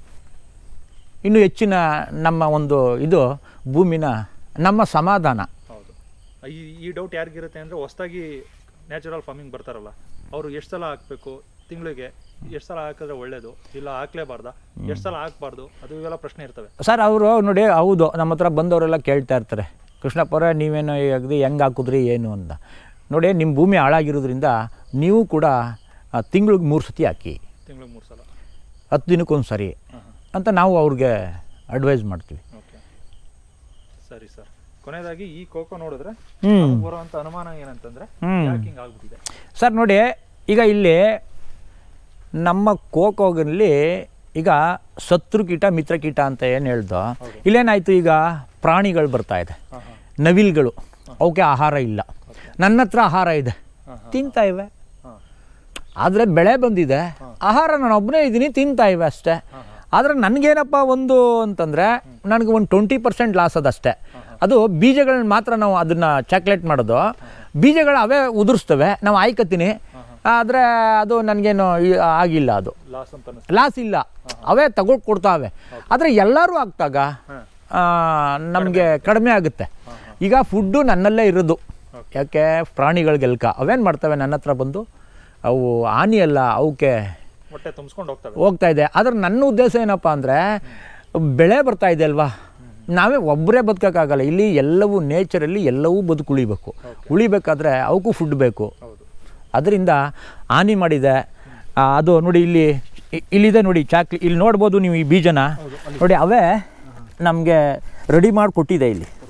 Speaker 2: ಇನ್ನೂ ಹೆಚ್ಚಿನ ನಮ್ಮ ಒಂದು ಇದು ಭೂಮಿನ ನಮ್ಮ ಸಮಾಧಾನ
Speaker 1: ಹೌದು ಈ ಈ ಡೌಟ್ ಯಾರಿಗಿರುತ್ತೆ ಅಂದರೆ ಹೊಸ್ದಾಗಿ ನ್ಯಾಚುರಲ್ ಫಾರ್ಮಿಂಗ್ ಬರ್ತಾರಲ್ಲ ಅವರು ಎಷ್ಟು ಸಲ ಹಾಕಬೇಕು ತಿಂಗಳಿಗೆ ಎಷ್ಟು ಸಲ ಹಾಕಿದ್ರೆ ಒಳ್ಳೇದು ಇಲ್ಲ ಹಾಕ್ಲೇಬಾರ್ದಾ ಎಷ್ಟು ಸಲ ಹಾಕ್ಬಾರ್ದು ಅದು ಇವೆಲ್ಲ ಪ್ರಶ್ನೆ ಇರ್ತವೆ
Speaker 2: ಸರ್ ಅವರು ನೋಡಿ ಹೌದು ನಮ್ಮ ಹತ್ರ ಬಂದವರೆಲ್ಲ ಕೇಳ್ತಾ ಇರ್ತಾರೆ ಕೃಷ್ಣಪ್ಪರ ನೀವೇನು ಅಗದಿ ಹೆಂಗೆ ಹಾಕಿದ್ರಿ ಏನು ಅಂತ ನೋಡಿ ನಿಮ್ಮ ಭೂಮಿ ಹಾಳಾಗಿರೋದ್ರಿಂದ ನೀವು ಕೂಡ ತಿಂಗಳಿಗೆ ಮೂರು ಸತಿ ಹಾಕಿ
Speaker 1: ತಿಂಗಳಿಗೆ ಮೂರು ಸಲ
Speaker 2: ಹತ್ತು ದಿನಕ್ಕೊಂದು ಸರಿ
Speaker 1: ಹಾಂ ಹಾಂ
Speaker 2: ಅಂತ ನಾವು ಅವ್ರಿಗೆ ಅಡ್ವೈಸ್ ಮಾಡ್ತೀವಿ
Speaker 1: ಓಕೆ ಸರಿ ಸರ್ ಕೊನೆಯದಾಗಿ ಈ ಕೋಕೋ ನೋಡಿದ್ರೆ
Speaker 2: ಹ್ಞೂ
Speaker 1: ನಮ್ಗ್ ಬರುವಂತ ಅನುಮಾನ ಏನಂತಂದ್ರೆ
Speaker 2: ಹ್ಮ್.
Speaker 1: ಯಾಕೆ ಹಿಂಗ್ ಆಗ್ಬಿಟ್ಟಿದೆ
Speaker 2: ಸರ್ ನೋಡಿ ಈಗ ಇಲ್ಲಿ ನಮ್ಮ ಕೋಕೋಗಲ್ಲಿ ಈಗ ಶತ್ರು ಕೀಟ ಮಿತ್ರ ಕೀಟ ಅಂತ ಏನು ಹೇಳ್ದೋ ಇಲ್ಲೇನಾಯಿತು ಈಗ ಪ್ರಾಣಿಗಳು ಬರ್ತಾ ಇದೆ
Speaker 1: ಹಾಂ ಹಾಂ
Speaker 2: ನವಿಲ್ಗಳು ಅವಕ್ಕೆ ಆಹಾರ ಇಲ್ಲ ನನ್ನ ಹತ್ರ ಆಹಾರ ಇದೆ
Speaker 1: ಹಾಂ ಹಾಂ
Speaker 2: ತಿಂತಾ ಇವೆ
Speaker 1: ಹಾಂ
Speaker 2: ಆದರೆ ಬೆಳೆ ಬಂದಿದೆ ಆಹಾರ ನಾನು ಒಬ್ಬನೇ ಇದ್ದೀನಿ ತಿಂತಾ ಇವೆ ಅಷ್ಟೇ
Speaker 1: ಹಾಂ ಹಾಂ
Speaker 2: ಆದರೆ ನನಗೇನಪ್ಪ ಒಂದು ಅಂತಂದರೆ ನನಗೆ ಒಂದು ಟ್ವೆಂಟಿ ಪರ್ಸೆಂಟ್ ಲಾಸ್ ಅದಷ್ಟೇ ಅದು ಬೀಜಗಳನ್ನ ಮಾತ್ರ ನಾವು ಅದನ್ನು ಚಾಕ್ಲೇಟ್ ಮಾಡೋದು ಬೀಜಗಳು ಅವೇ ಉದುರಿಸ್ತವೆ ನಾವು ಆಯ್ಕತ್ತೀನಿ ಆದರೆ ಅದು ನನಗೇನು ಈ- ಆಗಿಲ್ಲ ಅದು
Speaker 1: ಲಾಸ್ ಅಂತ ಅನಿಸ್ತು
Speaker 2: ಲಾಸ್ ಇಲ್ಲ ಅವೇ ತಗೊಂಡು ಕೊಡ್ತಾವೆ ಆದರೆ ಎಲ್ಲರೂ ಆಗ್ತಾಗ
Speaker 1: ಹಾಂ
Speaker 2: ನಮಗೆ ಕಡಿಮೆ ಆಗುತ್ತೆ ಈಗ ಫುಡ್ಡು ನನ್ನಲ್ಲೇ ಇರೋದು ಯಾಕೆ ಪ್ರಾಣಿಗಳಿಗೆಲ್ಕ ಅವೇನು ಮಾಡ್ತವೆ ನನ್ನ ಹತ್ರ ಬಂದು ಅವು ಹಾನಿ ಅಲ್ಲ ಅವಕ್ಕೆ
Speaker 1: ಹೊಟ್ಟೆ ತುಂಬಿಸ್ಕೊಂಡು ಹೋಗ್ತವೆ
Speaker 2: ಹೋಗ್ತಾ ಇದೆ ಆದರೆ ನನ್ನ ಉದ್ದೇಶ ಏನಪ್ಪ ಅಂದರೆ ಬೆಳೆ ಬರ್ತಾ ಇದೆ ಅಲ್ವಾ ನಾವೇ ಒಬ್ಬರೇ ಬದುಕೋಕ್ಕಾಗಲ್ಲ ಇಲ್ಲಿ ಎಲ್ಲವೂ ನೇಚರಲ್ಲಿ ಎಲ್ಲವೂ ಬದುಕು ಉಳಿಬೇಕು ಉಳಿಬೇಕಾದ್ರೆ ಅವಕ್ಕೂ ಫುಡ್ ಬೇಕು
Speaker 1: ಹೌದು
Speaker 2: ಅದರಿಂದ ಹಾನಿ ಮಾಡಿದೆ ಆ, ಅದು ನೋಡಿ ಇಲ್ಲಿ ಇ- ಇಲ್ಲಿದೆ ನೋಡಿ ಚಾಕ್ಲಿ ಇಲ್ಲಿ ನೋಡ್ಬೋದು ನೀವು ಈ ಬೀಜನ ನೋಡಿ ಅವೇ ನಮಗೆ ರೆಡಿ ಮಾಡಿ ಕೊಟ್ಟಿದೆ ಇಲ್ಲಿ